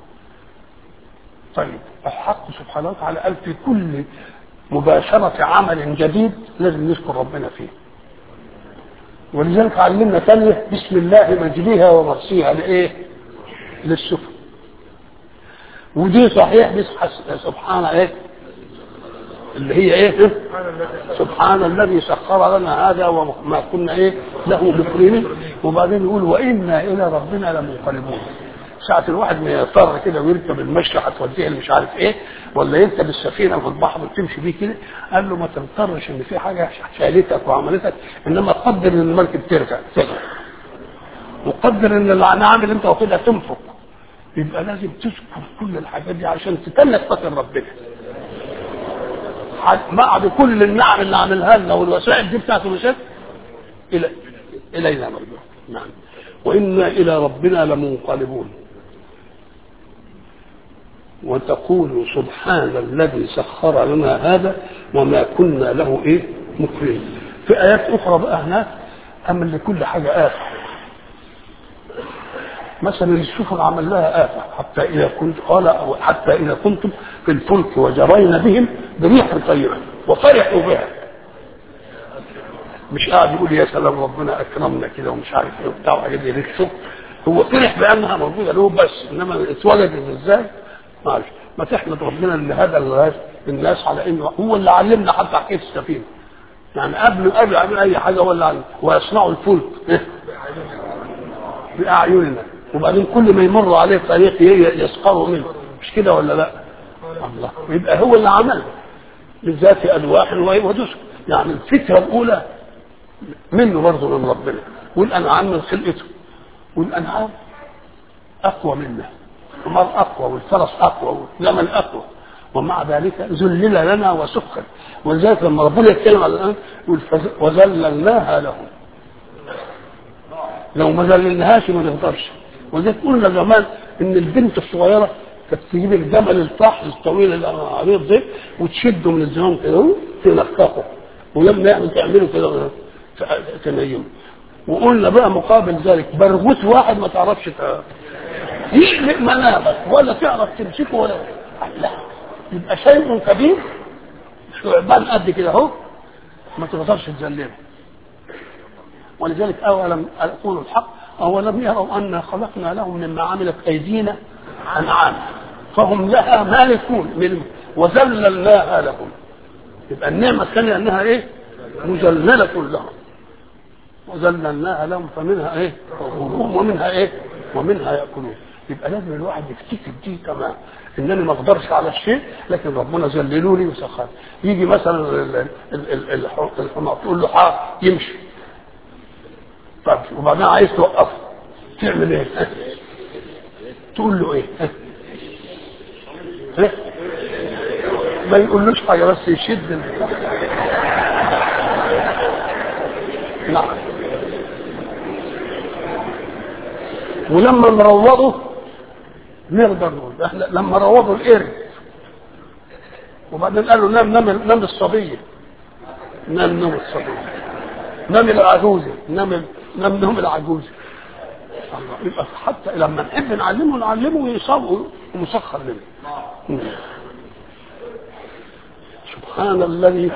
طيب الحق سبحانه وتعالى قال في كل مباشرة عمل جديد لازم نذكر ربنا فيه ولذلك علمنا ثانية بسم الله مجريها ومرسيها لإيه؟ للسفن ودي صحيح بس سبحان ايه؟ اللي هي ايه؟ سبحان الذي سخر لنا هذا وما كنا ايه؟ له مقرنين وبعدين يقول وانا الى ربنا لمنقلبون ساعة الواحد ما يضطر كده ويركب المشي هتوديه اللي مش عارف ايه ولا يركب السفينة في البحر وتمشي بيه كده قال له ما تضطرش ان في حاجة شالتك وعملتك انما قدر ان المركب ترجع تغرق وقدر ان النعم اللي انت واخدها تنفق يبقى لازم تذكر كل الحاجات دي عشان تتنك فاكر ربنا بعد كل النعم اللي عملها لنا والوسائل دي بتاعت الوسائل الى الينا مرجع نعم وانا الى ربنا لمنقلبون وتقول سبحان الذي سخر لنا هذا وما كنا له ايه مكرمين في ايات اخرى بقى هناك اما لكل حاجه افه مثلا السفن عمل لها آفة حتى إذا كنت قال أو حتى إذا كنتم في الفلك وجرين بهم بريح طيبة وفرحوا بها مش قاعد يقول يا سلام ربنا أكرمنا كده ومش عارف إيه وبتاع وحاجات زي دي هو فرح بأنها موجودة له بس إنما اتوجدت إزاي؟ معلش ما تحمد ربنا اللي هدى الناس على إنه هو اللي علمنا حتى حكاية السفينة يعني قبل قبل يعمل أي حاجة ولا علم ويصنعوا الفلك بأعيننا وبعدين كل ما يمر عليه طريق يسخروا منه مش كده ولا لا الله يبقى هو اللي عمل بالذات الواح ودسك يعني الفكره الاولى منه برضه من ربنا والانعام من خلقته والانعام اقوى منا الحمار اقوى والفرس اقوى والجمل اقوى ومع ذلك ذلل لنا وسخر ولذلك لما ربنا يتكلم على الان يقول وذللناها لهم لو ما ذللناهاش ما نقدرش ولذلك قلنا زمان ان البنت الصغيره كانت تجيب الجمل الفحل الطويل العريض ده وتشده من الزمام كده تنققه ولما يعمل تعمله كده تنيمه وقلنا بقى مقابل ذلك برغوث واحد ما تعرفش يقلق منامك ولا تعرف تمسكه ولا لا يبقى شيء كبير ثعبان قد كده اهو ما تقدرش تذلله ولذلك اولا اقول الحق أولم يروا أنا خلقنا لهم مما عملت أيدينا أنعام فهم لها مالكون من وذللناها لهم يبقى النعمة الثانية أنها إيه؟ مذللة لهم وذللناها لهم فمنها إيه؟ يأكلون ومنها إيه؟ ومنها يأكلون يبقى لازم الواحد يفتكر دي كمان انني ما اقدرش على الشيء لكن ربنا ذللوني وسخر يجي مثلا الحمار تقول له حار يمشي طب وبعدين عايز توقفه تعمل ايه؟ تقول له ايه؟ إيه؟ ما يقولوش حاجه بس يشد نعم ولما نروضه نقدر نقول احنا لما روضوا القرد وبعدين قالوا نام نام نام الصبيه نام نوم الصبيه نام العجوزه نام نام نوم العجوزه الله يبقى حتى لما نحب نعلمه نعلمه ويصاب ومسخر لنا مم. سبحان الذي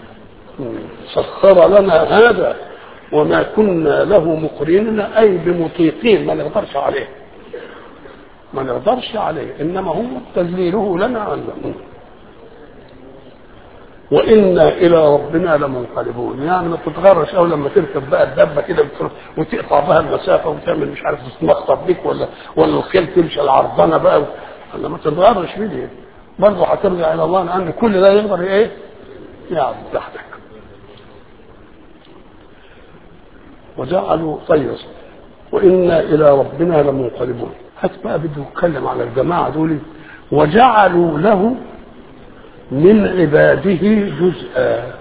سخر لنا هذا وما كنا له مقرنين اي بمطيقين ما نقدرش عليه ما نقدرش عليه انما هو تذليله لنا عنه وانا الى ربنا لمنقلبون يعني ما تتغرش او لما تركب بقى الدبه كده بتروح وتقطع بها المسافه وتعمل مش عارف تتمخطر بيك ولا ولا الخيل تمشي العرضانه بقى ولا ما تتغرش بيه برضه هترجع الى الله لان كل ده يقدر ايه؟ يعبد تحتك وجعلوا طيب وانا الى ربنا لمنقلبون هات بقى بده يتكلم على الجماعه دول وجعلوا له من عباده جزءا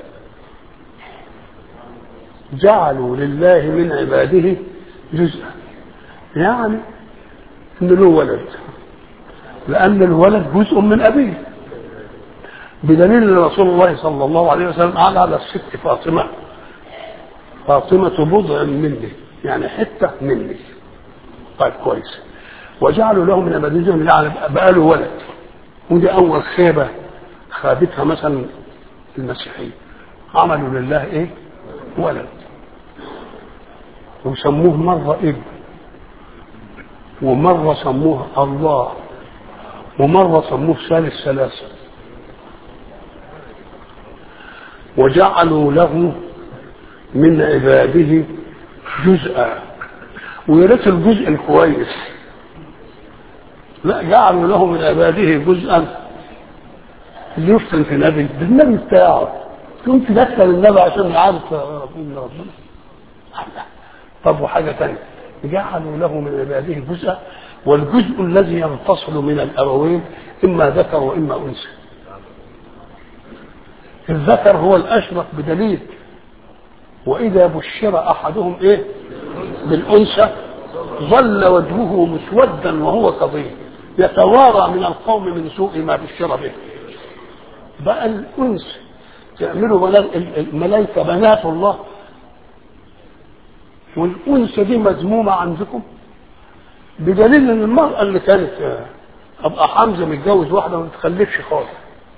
جعلوا لله من عباده جزءا يعني ان له ولد لان الولد جزء من ابيه بدليل ان رسول الله صلى الله عليه وسلم قال على الست فاطمه فاطمه بضع مني يعني حته مني طيب كويس وجعلوا له من عباده جزءا يعني بقى له ولد ودي اول خيبه خابتها مثلا المسيحية عملوا لله ايه ولد وسموه مرة ابن ومرة سموه الله ومرة سموه ثالث ثلاثة وجعلوا له من عباده جزءا ويا ريت الجزء الكويس لا جعلوا له من عباده جزءا اللي يفتن في النبي ده النبي بتاعه كنت دخل النبي عشان يعرف ربنا ربنا طب وحاجه ثانيه جعلوا له من عباده جزءا والجزء الذي ينفصل من الابوين اما ذكر واما انثى الذكر هو الاشرف بدليل واذا بشر احدهم ايه بالانثى ظل وجهه مسودا وهو كظيم يتوارى من القوم من سوء ما بشر به بقى الانس تعملوا الملائكه بنات الله والانثى دي مذمومه عندكم بدليل ان المراه اللي كانت ابقى حمزه متجوز واحده ما تخلفش خالص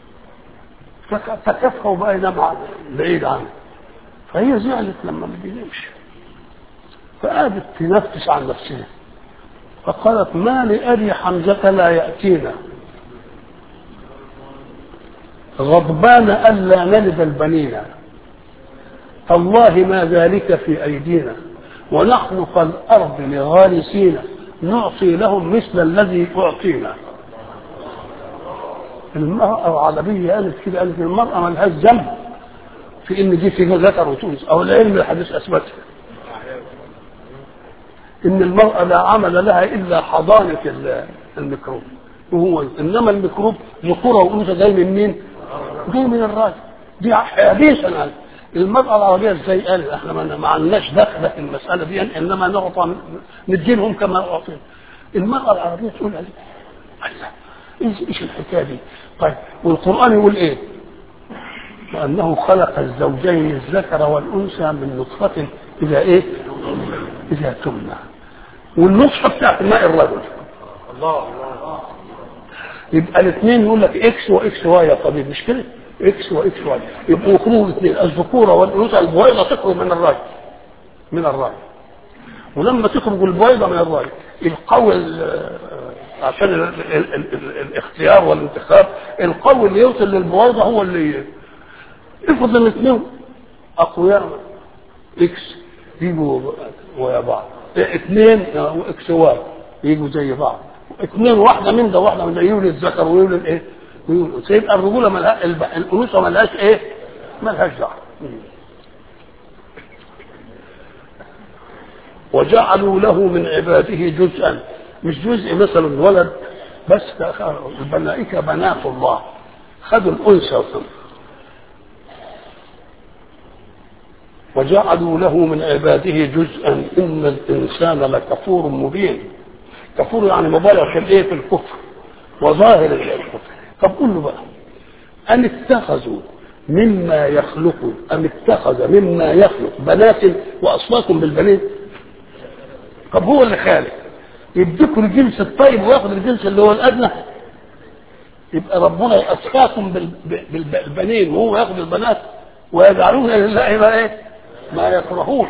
فكفها وبقى ينام بعيد عنه فهي زعلت لما ما بينامش فقعدت تنفس عن نفسها فقالت ما لأبي حمزة لا يأتينا غضبان ألا نلد البنين الله ما ذلك في أيدينا ونحن كالأرض لغارسين نعطي لهم مثل الذي أعطينا المرأة العربية قالت كده قالت المرأة ما لهاش ذنب في إن دي فيها ذكر وتونس أو العلم الحديث أثبتها إن المرأة لا عمل لها إلا حضانة الميكروب وهو إنما الميكروب ذكورة وأنثى جاي من مين؟ جاي من الراجل دي حديثا قال المرأة العربية ازاي قال احنا ما عندناش دخل في المسألة دي انما نعطى نديلهم كما اعطينا المرأة العربية تقول عليه الله ايش الحكاية دي طيب والقرآن يقول ايه وأنه خلق الزوجين الذكر والأنثى من نطفة إذا إيه؟ إذا تمنى والنطفة بتاعت ماء الرجل الله الله يبقى الاثنين يقول لك اكس واكس واي يا طبيب مش كده؟ اكس واكس واي يبقوا يخرجوا الاثنين الذكوره والانوثه البويضه تخرج من الراجل من الراجل ولما تخرج البويضه من الراجل القوي ال- عشان ال ال ال ال الاختيار والانتخاب القوي اللي يوصل للبويضه هو اللي افرض ان الاثنين اقوياء اكس يجوا ويا بعض اثنين اكس واي يجوا زي بعض اثنين واحده من ده واحده من ده يولد ذكر ويولد ايه؟ ويولد سيبقى الرجوله ملها الب- الانوثه ملهاش ايه؟ ملهاش دعوه وجعلوا له من عباده جزءا مش جزء مثلا ولد بس الملائكه بنات الله خدوا الانثى وخدوا وجعلوا له من عباده جزءا ان الانسان لكفور مبين كفور يعني مبالغ في الايه في الكفر وظاهر الكفر طب قول له بقى أم اتخذوا مما يخلق أم اتخذ مما يخلق بنات وأصفاكم بالبنين طب هو اللي خالق يديكم الجنس الطيب وياخد الجنس اللي هو الادنى يبقى ربنا يصفاكم بال- بال- بالبنين وهو ياخد البنات ويجعلون لله ما ايه ما يكرهون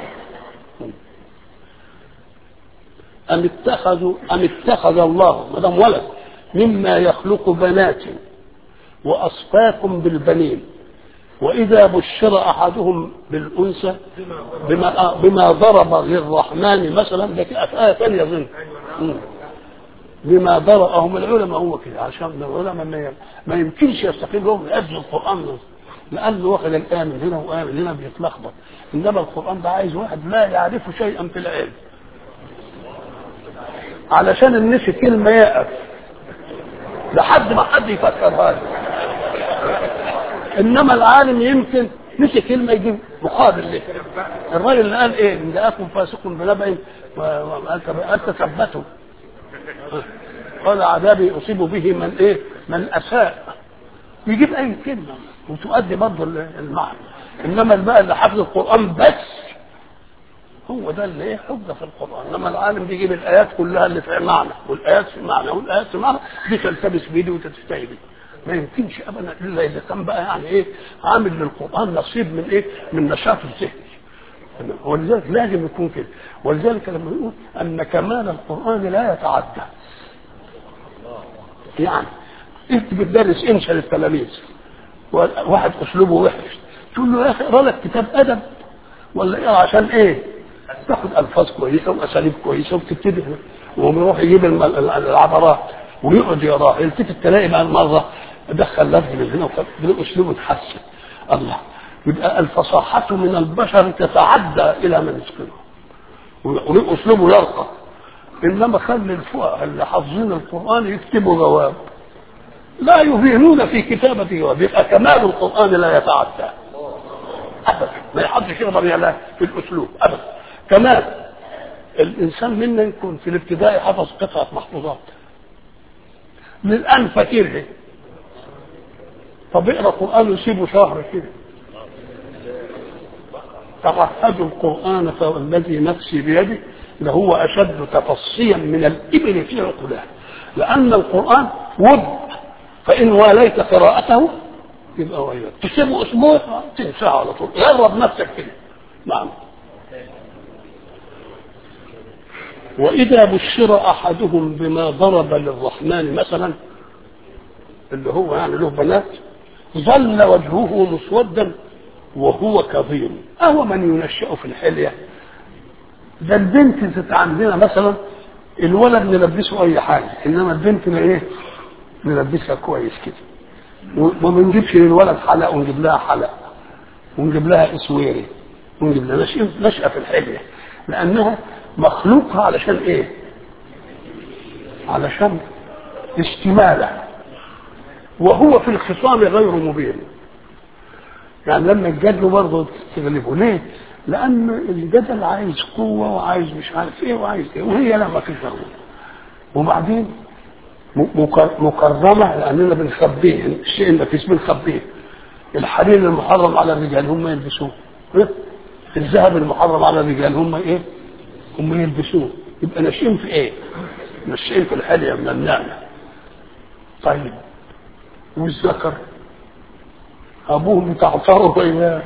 أم اتخذوا أم اتخذ الله ما دام ولد مما يخلق بنات وأصفاكم بالبنين وإذا بشر أحدهم بالأنثى بما بما ضرب للرحمن مثلا ده كده في آية ثانية أظن مم. بما ضرب هم العلماء هو كده عشان العلماء ما, ما يمكنش يستقيم لهم لأجل القرآن لأنه واخد الآية من هنا وآية من هنا بيتلخبط إنما القرآن ده عايز واحد لا يعرف شيئا في العلم علشان النسي كلمة يقف لحد ما حد يفكرها له انما العالم يمكن نسي كلمه يجيب مقابل له الراجل اللي قال ايه ان جاءكم فاسق بنبأ وقال تثبتوا قال عذابي اصيب به من ايه من اساء يجيب اي كلمه وتؤدي برضه المعنى انما بقى اللي حافظ القران بس هو ده اللي ايه حجه في القران انما العالم بيجيب الايات كلها اللي في معنى والايات في معنى والايات في معنى دي تلتبس بيدي وتتستهي بيه ما يمكنش ابدا الا اذا كان بقى يعني ايه عامل للقران نصيب من ايه من نشاط الذهن ولذلك لازم يكون كده ولذلك لما يقول ان كمال القران لا يتعدى يعني انت بتدرس انشا للتلاميذ واحد اسلوبه وحش تقول له يا اخي اقرا لك كتاب ادب ولا ايه عشان ايه تاخد الفاظ كويسه واساليب كويسه وتبتدي وهو يروح يجيب الم- العبرات ويقعد يقراه يلتفت تلاقي بقى المره دخل لفظ من هنا وخ- بالاسلوب اتحسن الله يبقى الفصاحة من البشر تتعدى إلى من يتقنه وليه أسلوبه يرقى إنما خلي الفقهاء اللي حافظين القرآن يكتبوا جواب لا يهينون في كتابة جواب يبقى كمال القرآن لا يتعدى أبدا ما يحدش يقدر يعلى في الأسلوب أبدا كمان الإنسان منا يكون في الابتدائي حفظ قطعة محفوظات من الآن فاكرها طب اقرا قرآن يسيبه شهر كده تعهدوا القرآن فالذي نفسي بيده لهو أشد تفصيا من الإبل في عقلها لأن القرآن ود فإن واليت قراءته يبقى وياك تسيبه أسبوع تنساه على طول جرب نفسك كده نعم وإذا بشر أحدهم بما ضرب للرحمن مثلا اللي هو يعني له بنات ظل وجهه مسودا وهو كظيم أهو من ينشأ في الحلية ده البنت ذات عندنا مثلا الولد نلبسه أي حاجة إنما البنت إيه نلبسها كويس كده وما نجيبش للولد حلق ونجيب لها حلق ونجيب لها اسويري ونجيب لها نشأة نشأة في الحلية لأنها مخلوقة علشان إيه؟ علشان اشتماله وهو في الخصام غير مبين يعني لما الجدل برضه تغلبه ليه؟ لأن الجدل عايز قوة وعايز مش عارف إيه وعايز إيه وهي لا ما فيش رغبة وبعدين مكر- مكرمة لأننا بنخبيه الشيء اللي في اسمه بنخبيه الحرير المحرم على الرجال هم يلبسوه إيه؟ الذهب المحرم على الرجال هم ايه؟ هم يلبسوه يبقى ناشئين في ايه؟ ناشئين في الحلية من النعمة طيب والذكر ابوهم يتعطروا وياه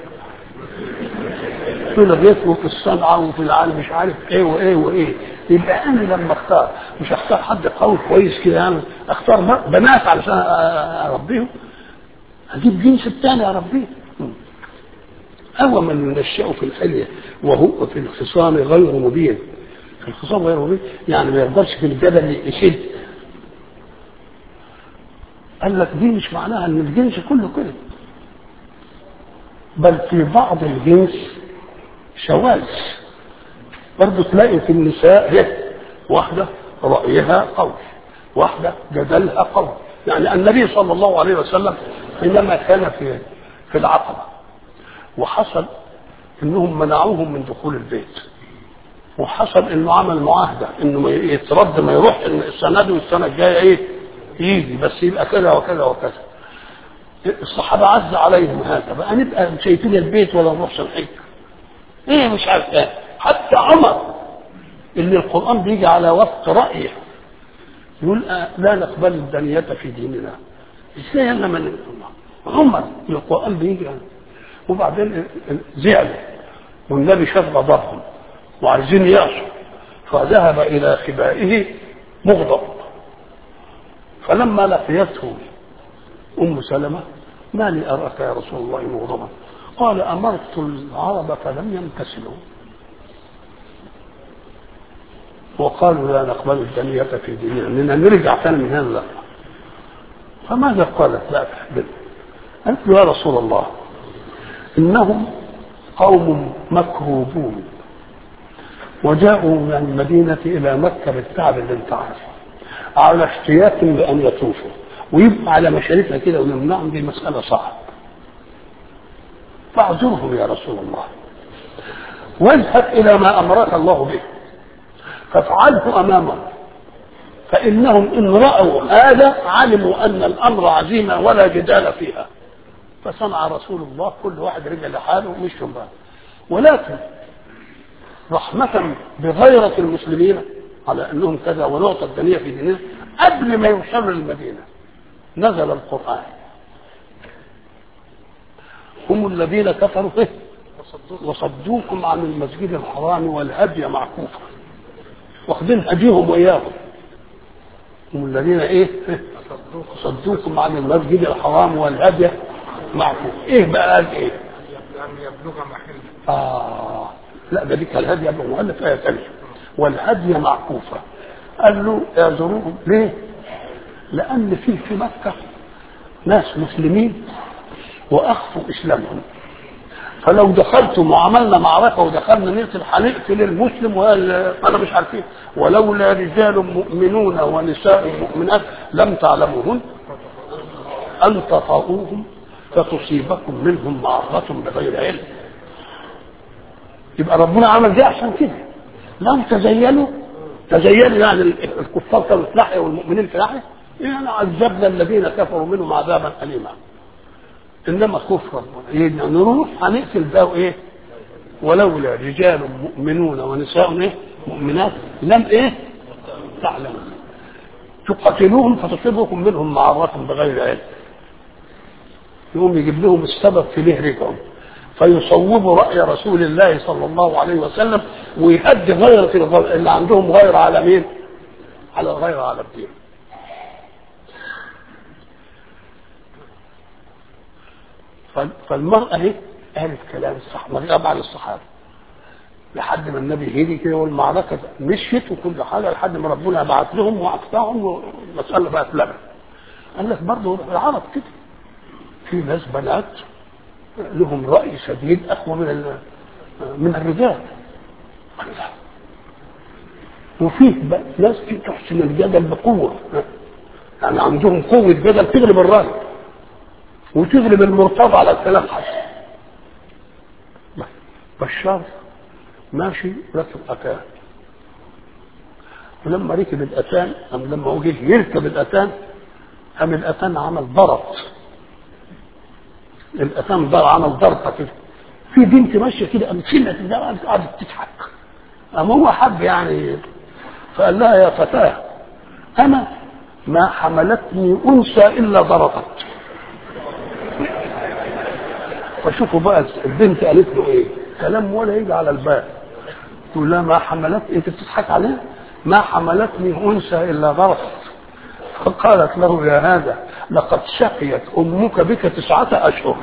في الغيث وفي الصنعة وفي العالم مش عارف ايه وايه وايه يبقى انا لما اختار مش اختار حد قوي كويس كده يعني اختار ب- بنات علشان اربيهم اجيب جنس الثاني اربيه أو من ينشأ في الحلية وهو في الخصام غير مبين في الخصام غير مبين يعني ما يقدرش في الجبل يشد قال لك دي مش معناها ان الجنس كله كده بل في بعض الجنس شواذ برضه تلاقي في النساء هي واحدة رأيها قوي واحدة جدلها قوي يعني النبي صلى الله عليه وسلم حينما كان في في العقبة وحصل انهم منعوهم من دخول البيت وحصل انه عمل معاهده انه ما يترد ما يروح إن السنه دي والسنه الجايه ايه يجي بس يبقى كذا وكذا وكذا الصحابه عز عليهم هذا بقى نبقى شايفين البيت ولا نروحش الحج ايه مش عارف ايه حتى عمر اللي القرآن بيجي على وفق رأيه يقول آه لا نقبل الدنية في ديننا ازاي انا من عمر القرآن بيجي وبعدين زعلوا والنبي شاف غضبهم وعايزين يعصوا فذهب إلى خبائه مغضب فلما لقيته أم سلمة ما لي أراك يا رسول الله مغضبا قال أمرت العرب فلم يمتثلوا وقالوا لا نقبل الدنية في ديننا اننا نرجع ثاني من هذا لا فماذا قالت لا تحبل قالت له يا رسول الله انهم قوم مكروبون وجاءوا من المدينة إلى مكة بالتعب اللي انت عارفه على اشتياق بأن يطوفوا ويبقى على مشارفنا كده ونمنعهم دي مسألة صعبة فاعذرهم يا رسول الله واذهب إلى ما أمرك الله به فافعله أمامهم فإنهم إن رأوا هذا علموا أن الأمر عزيمة ولا جدال فيها فصنع رسول الله كل واحد رجع لحاله ومشوا بقى ولكن رحمة بغيرة المسلمين على أنهم كذا ونعطى الدنيا في دينهم قبل ما يوصلوا للمدينة نزل القرآن هم الذين كفروا به وصدوكم عن المسجد الحرام والهدي معكوفا واخدين هديهم وإياهم هم الذين ايه صدوكم عن المسجد الحرام والهدي معكوف ايه بقى قال ايه يعني يبلغ محل آه لا ده ديك الهدي يبلغ مؤلف آية ثانية والهدي معكوفة قال له اعذروهم ليه؟ لأن في في مكة ناس مسلمين وأخفوا إسلامهم فلو دخلتم وعملنا معركة ودخلنا نقتل هنقتل المسلم وأنا مش عارفين ولولا رجال مؤمنون ونساء مؤمنات لم تعلموهن أن تطاؤوهم فتصيبكم منهم معرة بغير علم يبقى ربنا عمل ده عشان كده لو تزينوا تزينوا يعني الكفار كانوا في ناحيه والمؤمنين في ناحيه يعني عذبنا الذين كفروا منهم عذابا اليما انما كفر يعني نروح هنقتل ده ايه ولولا رجال مؤمنون ونساء ايه مؤمنات لم ايه تعلموا تقاتلوهم فتصيبكم منهم معرة بغير علم يقوم يجيب لهم السبب في ليه رجعوا فيصوبوا رأي رسول الله صلى الله عليه وسلم ويهدي غيرة اللي عندهم غير على مين؟ على غير على الدين. فالمرأة اهي قالت كلام الصح مرغب على الصحابة لحد ما النبي هدي كده والمعركة مشيت وكل حاجة لحد ما ربنا بعت لهم وأقطعهم والمسألة بقت لبن. قال لك برضه العرب كده في ناس بنات لهم رأي شديد أقوى من من الرجال وفيه ناس في تحسن الجدل بقوة يعني عندهم قوة جدل تغلب الرأي وتغلب المرتضى على الكلام حتى بشار ماشي ركب أتان ولما ركب الأتان أم لما هو جه يركب الأتان قام الأتان عمل ضرط الأتان ضرب عمل ضرطة كده في بنت ماشية كده قامت شلت ده قعدت تضحك أما هو حب يعني فقال لها يا فتاة أنا ما حملتني أنثى إلا ضرطت فشوفوا بقى البنت قالت له إيه كلام ولا يجي على البال تقول لها ما حملت أنت بتضحك عليه ما حملتني أنثى إلا ضرطت فقالت له يا هذا لقد شقيت أمك بك تسعة أشهر